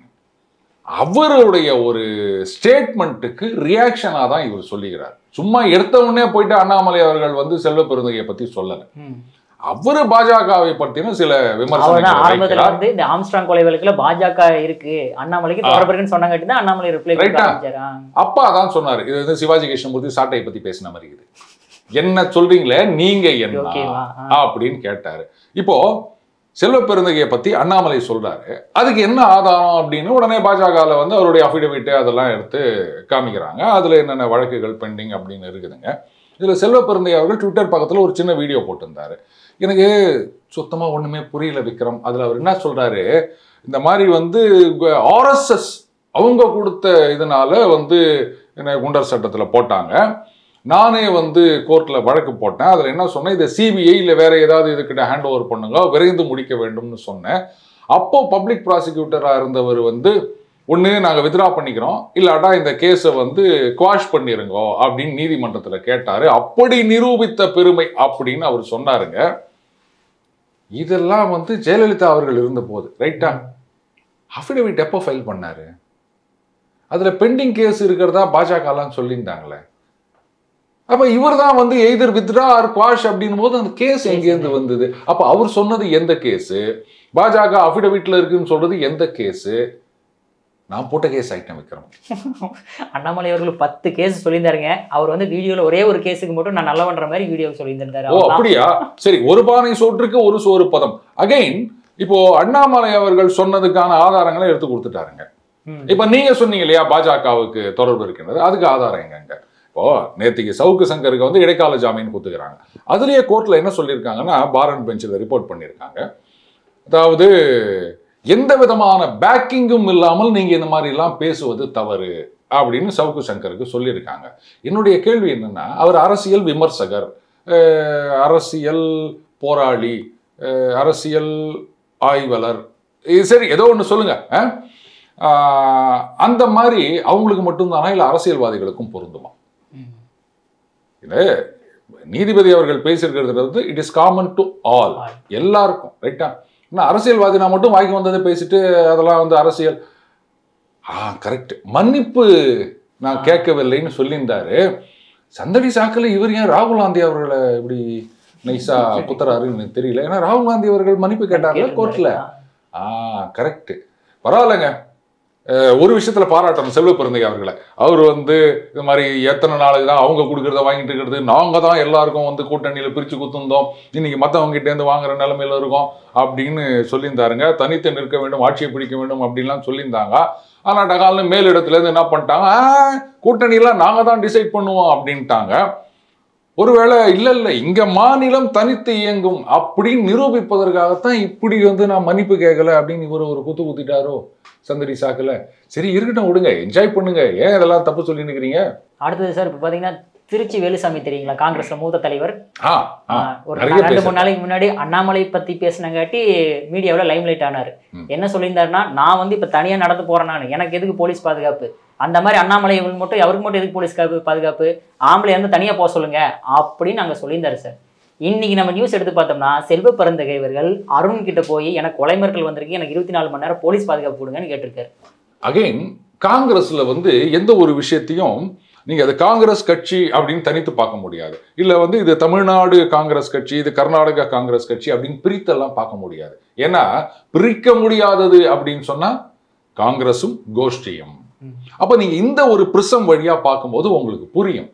அவருடைய ஒரு ஸ்டேட்மெண்ட்டுக்கு ரியாக்ஷனாக தான் இவர் சொல்லுகிறார் சும்மா எடுத்த உடனே போயிட்டு அண்ணாமலை அவர்கள் வந்து செல்வ பெருந்தகையை பத்தி சொல்லலை அவரு பாஜகவை பற்றின சில அவர் தான் விமர்சனங்களை ஆரம்பத்துல வைக்கிறார் வந்து இந்த ஆம்ஸ்ட்ராங் கொலை வழக்குல பாஜக இருக்கு அண்ணாமலைக்கு தொடர்பு இருக்குன்னு சொன்னாங்காட்டி தான் அண்ணாமலை ரிப்ளை Right ஆ? ஆரம்பிச்சாரா அப்பா தான் சொன்னார் இது வந்து சிவாஜி கிருஷ்ணமூர்த்தி சாட்டையை பத்தி பேசின மாதிரி இருக்குது என்ன சொல்றீங்களே நீங்க என்ன ஓகேவா அப்படின்னு கேட்டாரு இப்போ செல்வ பெருந்தகையை பத்தி அண்ணாமலை சொல்றாரு அதுக்கு என்ன ஆதாரம் அப்படின்னு உடனே பாஜகவில் வந்து அவருடைய அஃபிடவிட் அதெல்லாம் எடுத்து காமிக்கிறாங்க அதுல என்னென்ன வழக்குகள் பெண்டிங் அப்படின்னு இருக்குதுங்க இதுல செல்வ பெருந்தகை அவர்கள் ட்விட்டர் பக்கத்துல ஒரு சின்ன வீடியோ போட்டிருந்தாரு எனக்கு சுத்தமா ஒண்ணுமே புரியல விக்ரம் அதுல அவர் என்ன சொல்றாரு இந்த மாதிரி வந்து ஆர்எஸ்எஸ் அவங்க கொடுத்த இதனால வந்து என்ன குண்டர் சட்டத்துல போட்டாங்க நானே வந்து கோர்ட்ல வழக்கு போட்டேன் அதுல என்ன சொன்னேன் இதை சிபிஐ இல்ல வேற ஏதாவது இதுக்கிட்ட ஹேண்ட் ஓவர் பண்ணுங்க விரைந்து முடிக்க வேண்டும்னு சொன்னேன் அப்போ பப்ளிக் ப்ராசிக்யூட்டரா இருந்தவர் வந்து ஒன்று நாங்கள் வித்ரா பண்ணிக்கிறோம் இல்லாட்டா இந்த கேஸை வந்து குவாஷ் பண்ணிருங்க அப்படின்னு நீதிமன்றத்தில் கேட்டாரு அப்படி நிரூபித்த பெருமை அப்படின்னு அவர் சொன்னாருங்க இதெல்லாம் வந்து ஜெயலலிதா அவர்கள் இருந்த போது ரைட்டா அஃபிடவிட் எப்போ ஃபைல் பண்ணாரு அதுல பெண்டிங் கேஸ் இருக்கிறதா பாஜகலாம் சொல்லியிருந்தாங்களே அப்ப இவர் தான் வந்து எய்தர் வித்ரா ஆர் குவாஷ் அப்படின்னும் போது அந்த கேஸ் எங்கேருந்து வந்தது அப்ப அவர் சொன்னது எந்த கேஸ் பாஜக அஃபிடவிட்ல இருக்குன்னு சொல்றது எந்த கேஸ் நான் போட்ட கேஸ் ஐட்டம் விக்ரம் அண்ணாமலை அவர்கள் பத்து கேஸ் சொல்லியிருந்தாருங்க அவர் வந்து வீடியோல ஒரே ஒரு கேஸுக்கு மட்டும் நான் நல்லவன்ற மாதிரி வீடியோ சொல்லியிருந்தாரு ஓ அப்படியா சரி ஒரு பானை சோற்றுக்கு ஒரு சோறு பதம் அகைன் இப்போ அண்ணாமலை அவர்கள் சொன்னதுக்கான ஆதாரங்களை எடுத்து கொடுத்துட்டாருங்க ம். இப்ப நீங்க சொன்னீங்க இல்லையா பாஜகவுக்கு தொடர்பு இருக்கின்றது அதுக்கு ஆதாரம் எங்கங்க இப்போ நேத்திக்கு சவுக்கு சங்கருக்கு வந்து இடைக்கால ஜாமீன் கொடுத்துக்கிறாங்க அதுலயே கோர்ட்ல என்ன சொல்லியிருக்காங்கன்னா பாரன் பெஞ்சில் ரிப்போர்ட் பண்ணியிருக்காங்க அதாவது எந்த விதமான பேக்கிங்கும் இல்லாமல் நீங்க இந்த மாதிரி எல்லாம் பேசுவது தவறு அப்படின்னு சவுக்கு சங்கருக்கு சொல்லியிருக்காங்க என்னுடைய கேள்வி என்னன்னா அவர் அரசியல் விமர்சகர் அஹ், அரசியல் போராளி அஹ், அரசியல் ஆய்வாளர் இது சரி ஏதோ ஒன்று சொல்லுங்க அஹ்? ஆஹ், அந்த மாதிரி அவங்களுக்கு மட்டும்தானா இல்லை அரசியல்வாதிகளுக்கும் பொருந்துமா ம். இது நீதிபதி அவர்கள் பேசியிருக்கிறது வந்து it is common to all All. எல்லாருக்கும் ரைட்டா இன்னும் அரசியல்வாதி நான் மட்டும் வாய்க்கு வந்ததை பேசிட்டு அதெல்லாம் வந்து அரசியல் ஆ கரெக்ட் மன்னிப்பு நான் கேட்கவில்லைன்னு சொல்லியிருந்தாரு சந்தடி சாக்கில் இவர் ஏன் ராகுல் காந்தி அவர்களை இப்படி நைஸா குத்துறாருன்னு எனக்கு தெரியல ஏன்னா ராகுல் காந்தி அவர்கள் மன்னிப்பு கேட்டார்ல கோர்ட்ல ஆ கரெக்ட் பரவாயில்லைங்க அஹ், ஒரு விஷயத்துல பாராட்டணும் செல்வ பிறந்தகை அவர்களை அவர் வந்து இது மாதிரி எத்தனை நாளுக்கு தான் அவங்க கொடுக்கறத வாங்கிட்டு இருக்கிறது நாங்க தான் எல்லாருக்கும் வந்து கூட்டணியில பிரிச்சு குத்துந்தோம் இன்னைக்கு மத்தவங்க கிட்ட இருந்து வாங்குற நிலைமையில இருக்கோம் அப்படின்னு சொல்லியிருந்தாருங்க தனித்து நிற்க வேண்டும் ஆட்சியை பிடிக்க வேண்டும் அப்படின்லாம் சொல்லியிருந்தாங்க ஆனா டகால்னு மேலிடத்துல இருந்து என்ன பண்ணிட்டாங்க "ஆ, கூட்டணியெல்லாம் நாங்க தான் டிசைட் பண்ணுவோம் அப்படின்ட்டாங்க ஒருவேளை இல்ல இல்ல இங்க மாநிலம் தனித்து இயங்கும் அப்படின்னு நிரூபிப்பதற்காகத்தான் இப்படி வந்து நான் மன்னிப்பு கேட்கல அப்படின்னு இவர் ஒரு குத்து குத்திட்டாரோ சந்தடி சாக்குல சரி இருக்கட்டும் விடுங்க என்ஜாய் பண்ணுங்க ஏன் இதெல்லாம் தப்பு சொல்லி நிக்கிறீங்க அடுத்தது சார் இப்போ பார்த்தீங்கன்னா திருச்சி வேலுசாமி தெரியுங்களா காங்கிரஸ்ல மூத்த தலைவர் ஆ ஆ ஆஹ் ஒரு நிறைய ரெண்டு பேச மூணு நாளைக்கு முன்னாடி அண்ணாமலை பத்தி பேசினங்காட்டி மீடியாவில் லைம் லைட் ஆனாரு ம். என்ன சொல்லியிருந்தாருன்னா நான் வந்து இப்ப தனியா நடந்து போறேன் நான் எனக்கு எதுக்கு போலீஸ் பாதுகாப்பு அந்த மாதிரி அண்ணாமலை இவங்க மட்டும் அவருக்கு மட்டும் எதுக்கு போலீஸ் காப்பு- பாதுகாப்பு ஆம்பளை வந்து தனியா போக சொல்லுங்க அப்படின்னு நாங்க சொல்லியிருந்தாரு சார் இன்னைக்கு நம்ம நியூஸ் எடுத்து பார்த்தோம்னா செல்வ பிறந்தகை இவர்கள் அருண் கிட்ட போய் எனக்கு கொலை மிரட்டல் வந்திருக்கு எனக்கு இருபத்தி நாலு மணி நேரம் போலீஸ் பாதுகாப்பு கொடுங்கன்னு கேட்டிருக்காரு அகைன் காங்கிரஸ்ல வந்து எந்த ஒரு விஷயத்தையும் நீங்க அது காங்கிரஸ் கட்சி அப்படின்னு தனித்து பார்க்க முடியாது இல்ல வந்து இது தமிழ்நாடு காங்கிரஸ் கட்சி இது கர்நாடகா காங்கிரஸ் கட்சி அப்படின்னு பிரித்தெல்லாம் பார்க்க முடியாது ஏன்னா பிரிக்க முடியாதது அப்படின்னு சொன்னா காங்கிரஸும் கோஷ்டியும் ம். அப்ப நீங்க இந்த ஒரு பிரிசம் வழியா பார்க்கும்போது உங்களுக்கு புரியும்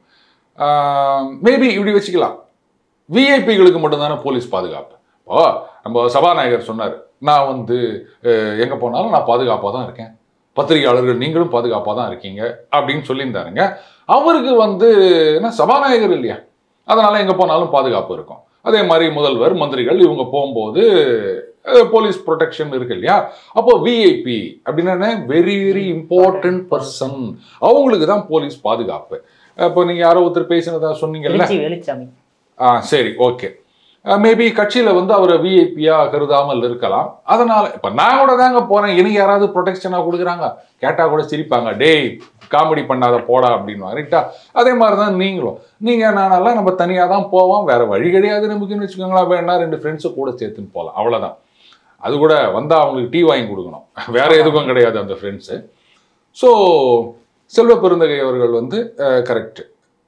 மேபி இப்படி வச்சுக்கலாம் விஐபிகளுக்கு மட்டும்தானே போலீஸ் பாதுகாப்பு இப்போ நம்ம சபாநாயகர் சொன்னார் நான் வந்து அஹ், எங்க போனாலும் நான் பாதுகாப்பாக தான் இருக்கேன் பத்திரிகையாளர்கள் நீங்களும் பாதுகாப்பாக தான் இருக்கீங்க அப்படின்னு சொல்லியிருந்தாருங்க அவருக்கு வந்து என்ன சபாநாயகர் இல்லையா அதனால எங்க போனாலும் பாதுகாப்பு இருக்கும் அதே மாதிரி முதல்வர் மந்திரிகள் இவங்க போகும்போது அஹ், போலீஸ் ப்ரொடெக்ஷன் இருக்கு இல்லையா அப்போ விஐபி அப்படின்னா வெரி வெரி இம்பார்ட்டன்ட் பர்சன் அவங்களுக்கு தான் போலீஸ் பாதுகாப்பு இப்போ நீங்க யாரோ ஒருத்தர் பேசினதா சொன்னீங்கல்ல திருச்சி வேலுச்சாமி ஆ சரி ஓகே மேபி கட்சியில் வந்து அவரை விஐபியாக கருதாமல் இருக்கலாம் அதனால இப்போ நான் கூட தாங்க போகிறேன் எனக்கு யாராவது ப்ரொடெக்ஷனாக கொடுக்குறாங்க கேட்டால் கூட சிரிப்பாங்க டேய் காமெடி பண்ணாத போடா அப்படின்னு ரைட்டா அதே மாதிரி தான் நீங்களும் நீங்கள் நானெல்லாம் நம்ம தனியாக தான் போவோம் வேற வழி கிடையாது நமக்குன்னு வச்சுக்கோங்களேன் வேணா ரெண்டு ஃப்ரெண்ட்ஸை கூட சேர்த்துன்னு போகலாம் அவ்வளோதான் அது கூட வந்தால் அவங்களுக்கு டீ வாங்கி கொடுக்கணும் வேற எதுக்கும் கிடையாது அந்த ஃப்ரெண்ட்ஸு ஸோ செல்வ பெருந்தகை அவர்கள் வந்து கரெக்ட்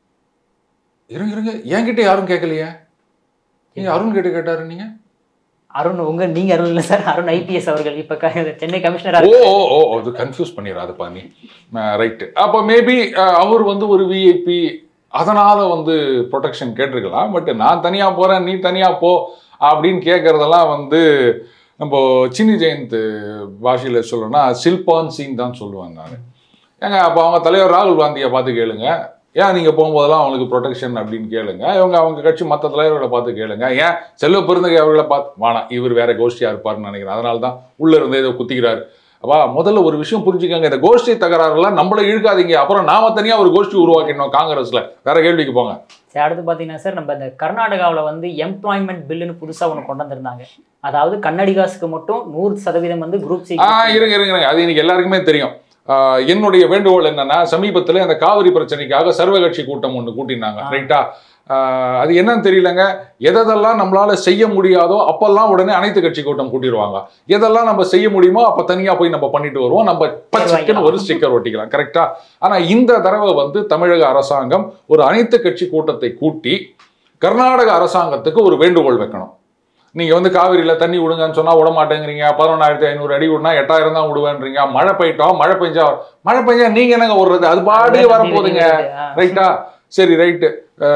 இருங்க இருங்க என்கிட்ட யாரும் கேட்கலையே நீங்க அருண் கிட்ட கேட்டாரு நீங்க அருண் உங்க நீங்க அருண் இல்லை சார் அருண் ஐபிஎஸ் அவர்கள் இப்ப க- சென்னை கமிஷனரா ஓ ஓ ஓ அது கன்ஃபியூஸ் பண்ணிடாதப்பா நீ ரைட்டு அப்போ மேபி அவர் வந்து ஒரு விஐபி அதனால வந்து ப்ரொடெக்ஷன் கேட்டிருக்கலாம் பட் நான் தனியா போறேன் நீ தனியா போ அப்படின்னு கேட்கறதெல்லாம் வந்து நம்ம சின்னி ஜெயந்த் பாஷையில சொல்லணும்னா சில்பான் சிங் தான் சொல்லுவேன் நான் ஏங்க அப்போ அவங்க தலைவர் ராகுல் காந்தியை பார்த்து கேளுங்க ஏன் நீங்கள் போகும்போதெல்லாம் அவங்களுக்கு ப்ரொடெக்ஷன் அப்படின்னு கேளுங்க இவங்க அவங்க கட்சி மற்ற தலைவர்களை பார்த்து கேளுங்க ஏன் செல்வ பெருந்தகை அவர்களை பார்த்து வேணாம் இவர் வேற கோஷ்டியா இருப்பாருன்னு நினைக்கிறேன் அதனால தான் உள்ள இருந்தே இதை குத்திக்கிறாரு அப்பா முதல்ல ஒரு விஷயம் புரிஞ்சுக்கங்க இந்த கோஷ்டி தகராறுலாம் நம்மள இழுக்காதீங்க அப்புறம் நாம தனியா ஒரு கோஷ்டி உருவாக்கிடணும் காங்கிரஸ்ல வேற கேள்விக்கு போங்க சரி அடுத்து பார்த்தீங்கன்னா சார் நம்ம இந்த கர்நாடகாவில் வந்து எம்ப்ளாய்மெண்ட் பில்லுன்னு புதுசாக ஒன்று கொண்டு வந்திருந்தாங்க அதாவது கன்னடிகாஸுக்கு மட்டும் நூறு சதவீதம் வந்து குரூப் சி ஆ இருங்க இருங்க இருங்க. அது இன்னைக்கு எல்லாருக்குமே தெரியும் ஆ, என்னுடைய வேண்டுகோள் என்னன்னா சமீபத்தில் அந்த காவிரி பிரச்சனைக்காக சர்வகட்சி கூட்டம் ஒன்று கூட்டினாங்க ஆ. ரைட்டா ஆ, அது என்னன்னு தெரியலங்க எதெல்லாம் நம்மளால செய்ய முடியாதோ அப்பெல்லாம் உடனே அனைத்து கட்சி கூட்டம் கூட்டிடுவாங்க எதெல்லாம் நம்ம செய்ய முடியுமோ அப்ப தனியா போய் நம்ம பண்ணிட்டு வருவோம் நம்ம பச்சைக்குன்னு ஒரு ஸ்டிக்கர் ஒட்டிக்கலாம் கரெக்டா ஆனா இந்த தடவை வந்து தமிழக அரசாங்கம் ஒரு அனைத்து கட்சி கூட்டத்தை கூட்டி கர்நாடக அரசாங்கத்துக்கு ஒரு வேண்டுகோள் வைக்கணும் நீங்க வந்து காவிரியில தண்ணி விடுங்கன்னு சொன்னா விட மாட்டேங்கிறீங்க பதினொன்றாயிரத்தி ஐநூறு அடி விடுனா எட்டாயிரம் தான் விடுவேன்றீங்க மழை பெய்யட்டும் மழை பெஞ்சா மழை பெஞ்சா நீங்க என்னங்க விடுறது அது பாட்டுக்கு வரப்போகுதுங்க ரைட்டா சரி ரைட்டு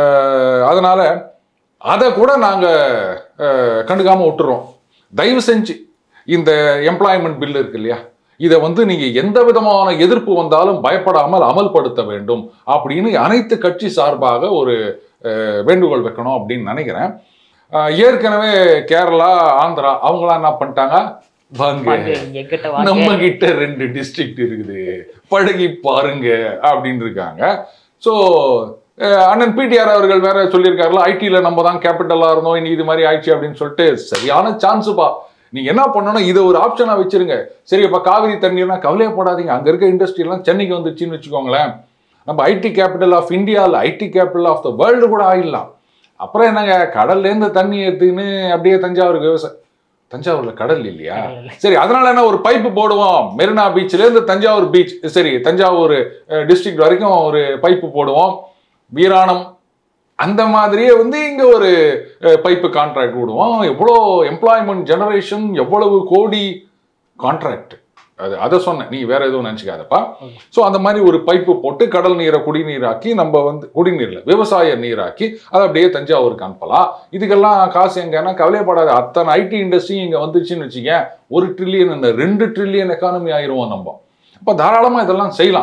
அதனால அதை கூட நாங்க அஹ், கண்டுக்காம விட்டுறோம் தயவு செஞ்சு இந்த எம்ப்ளாய்மெண்ட் பில் இருக்கு இல்லையா இதை வந்து நீங்க எந்த விதமான எதிர்ப்பு வந்தாலும் பயப்படாமல் அமல்படுத்த வேண்டும் அப்படின்னு அனைத்து கட்சி சார்பாக ஒரு அஹ், வேண்டுகோள் வைக்கணும் அப்படின்னு நினைக்கிறேன் அஹ், ஏற்கனவே கேரளா ஆந்திரா அவங்களாம் என்ன பண்ணிட்டாங்க வாங்க எங்கிட்ட நம்ம வாங்க கிட்ட ரெண்டு டிஸ்ட்ரிக்ட் இருக்குது பழகி பாருங்க அப்படின்னு இருக்காங்க ஸோ அண்ணன் பிடிஆர் அவர்கள் வேற சொல்லியிருக்காருல ஐடியில் நம்ம தான் கேபிட்டலாக இருந்தோம் இனி இது மாதிரி ஆயிடுச்சு அப்படின்னு சொல்லிட்டு சரியான சான்ஸுப்பா நீங்க என்ன பண்ணணும் இதை ஒரு ஆப்ஷனா வச்சிருங்க சரி அப்ப காவிரி தண்ணீர்னா கவலையப்படாதீங்க அங்க இருக்க இண்டஸ்ட்ரி எல்லாம் சென்னைக்கு வந்துச்சுன்னு வச்சுக்கோங்களேன் நம்ம ஐடி கேபிட்டல் ஆஃப் இந்தியாவில் IT capital of the world கூட ஆயிடலாம் அப்புறம் என்னங்க கடல்ல இருந்து தண்ணி எடுத்துன்னு அப்படியே தஞ்சாவூருக்கு விவசாயம் தஞ்சாவூர்ல கடல் இல்லையா கடல் இல்ல. சரி அதனால என்ன ஒரு பைப்பு போடுவோம் மெரினா பீச்ல இருந்து தஞ்சாவூர் பீச் சரி தஞ்சாவூர் டிஸ்ட்ரிக்ட் வரைக்கும் ஒரு பைப்பு போடுவோம் வீராணம் அந்த மாதிரியே வந்து இங்க ஒரு பைப்பு கான்ட்ராக்ட் விடுவோம் எவ்வளோ எம்ப்ளாய்மெண்ட் ஜெனரேஷன் எவ்வளவு கோடி கான்ட்ராக்ட் அது அதை சொன்னேன் நீ வேற எதுவும் நினச்சிக்காதப்பா Okay. ஸோ அந்த மாதிரி ஒரு பைப்பு போட்டு கடல் நீரை குடிநீராக்கி நம்ம வந்து குடிநீரில் விவசாய நீராக்கி அதை அப்படியே தஞ்சாவூருக்கு அனுப்பலாம் இதுக்கெல்லாம் காசு எங்கன்னா கவலைப்படாத அத்தனை ஐடி இண்டஸ்ட்ரி இங்கே வந்துச்சுன்னு வச்சுக்கேன் ஒரு ட்ரில்லியன் ரெண்டு ட்ரில்லியன் எக்கானமி ஆயிருவோம் நம்ம அப்போ தாராளமாக இதெல்லாம் செய்யலாம்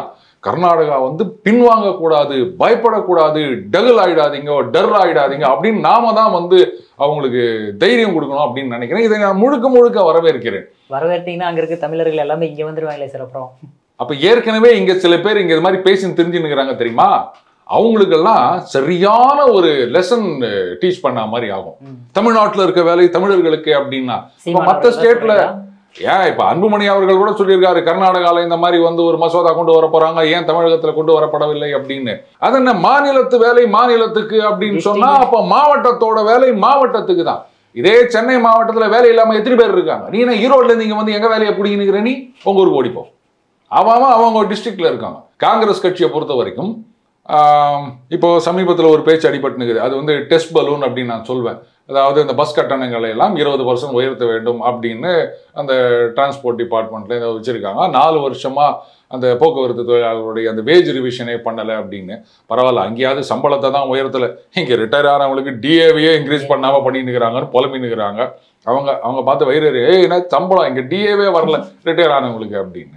கர்நாடகா வந்து பின்வாங்க கூடாது பயப்படக்கூடாது டகுல் ஆயிடாதீங்க டர் ஆயிடாதீங்க அப்படின்னு நாம தான் வந்து அவங்களுக்கு தைரியம் கொடுக்கணும் அப்படின்னு நினைக்கிறேன் இதை நான் முழுக்க முழுக்க வரவேற்கிறேன் வரவேற்றீங்கன்னா அங்க இருக்க தமிழர்கள் எல்லாமே இங்க வந்துருவாங்களே சார் அப்புறம் அப்ப ஏற்கனவே இங்க சில பேர் இங்க இது மாதிரி பேசி தெரிஞ்சுன்னுக்குறாங்க தெரியுமா அவங்களுக்கெல்லாம் சரியான ஒரு லெசன் டீச் பண்ண மாதிரி ஆகும் ம். தமிழ்நாட்டுல இருக்க வேலை தமிழர்களுக்கு அப்படின்னா சீமான் மத்த அவர்கள் ஸ்டேட்ல சொல்றீங்களா? ஏன் இப்ப அன்புமணி அவர்கள் கூட சொல்லியிருக்காரு கர்நாடகால இந்த மாதிரி வந்து ஒரு மசோதா கொண்டு வர போறாங்க ஏன் தமிழகத்துல கொண்டு வரப்படவில்லை அப்படின்னு அது என்ன மாநிலத்து வேலை மாநிலத்துக்கு அப்படின்னு சொன்னா அப்ப மாவட்டத்தோட வேலை மாவட்டத்துக்கு தான் இதே சென்னை மாவட்டத்துல வேலை இல்லாம எத்தனை பேர் இருக்காங்க நீ என்ன ஈரோட்ல இருந்து இங்க வந்து எங்க வேலையை பிடிக்கினுக்கிற நீ உங்க ஊருக்கு ஓடிப்போ அவன் அவன் அவங்க டிஸ்ட்ரிக்ட்ல இருக்காங்க காங்கிரஸ் கட்சியை பொறுத்த வரைக்கும் ஆம், இப்போ சமீபத்தில் ஒரு பேச்சு அடிபட்டுனுக்குது அது வந்து டெஸ்ட் பலூன் அப்படின்னு நான் சொல்வேன் அதாவது இந்த பஸ் கட்டணங்களை எல்லாம் இருபது பர்சன்ட் உயர்த்த வேண்டும் அப்படின்னு அந்த டிரான்ஸ்போர்ட் டிபார்ட்மெண்ட்ல இதை வச்சிருக்காங்க நாலு வருஷமா அந்த போக்குவரத்து தொழிலாளர்களுடைய அந்த வேஜ் ரிவிஷனே பண்ணலை அப்படின்னு பரவாயில்ல அங்கேயாவது சம்பளத்தை தான் உயர்த்தலை இங்கே ரிட்டையர் ஆனவங்களுக்கு டிஏவியே இன்க்ரீஸ் பண்ணாமல் பண்ணின்னுக்குறாங்கன்னு புலம்பின்னுக்குறாங்க அவங்க அவங்க பார்த்து வயிறு ஏய் என்ன சம்பளம் இங்கே டிஏவே வரல ரிட்டையர் ஆனவங்களுக்கு அப்படின்னு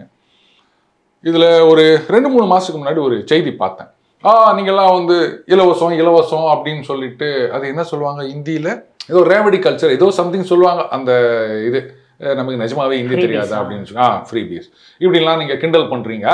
இதில் ஒரு ரெண்டு மூணு மாதத்துக்கு முன்னாடி ஒரு செய்தி பார்த்தேன் ஆ நீங்கள்லாம் வந்து இலவசம் இலவசம் அப்படின்னு சொல்லிட்டு அது என்ன சொல்லுவாங்க இந்தியில் ஏதோ ரேவடி கல்ச்சர் ஏதோ சம்திங் சொல்லுவாங்க அந்த இது அஹ் நமக்கு நிஜமாவே ஹிந்தி Freebies, தெரியாது ஆ. அப்படின்னு சொல்லி ஆ ஃப்ரீ பீஸ் இப்படிலாம் நீங்கள் கிண்டல் பண்ணுறீங்க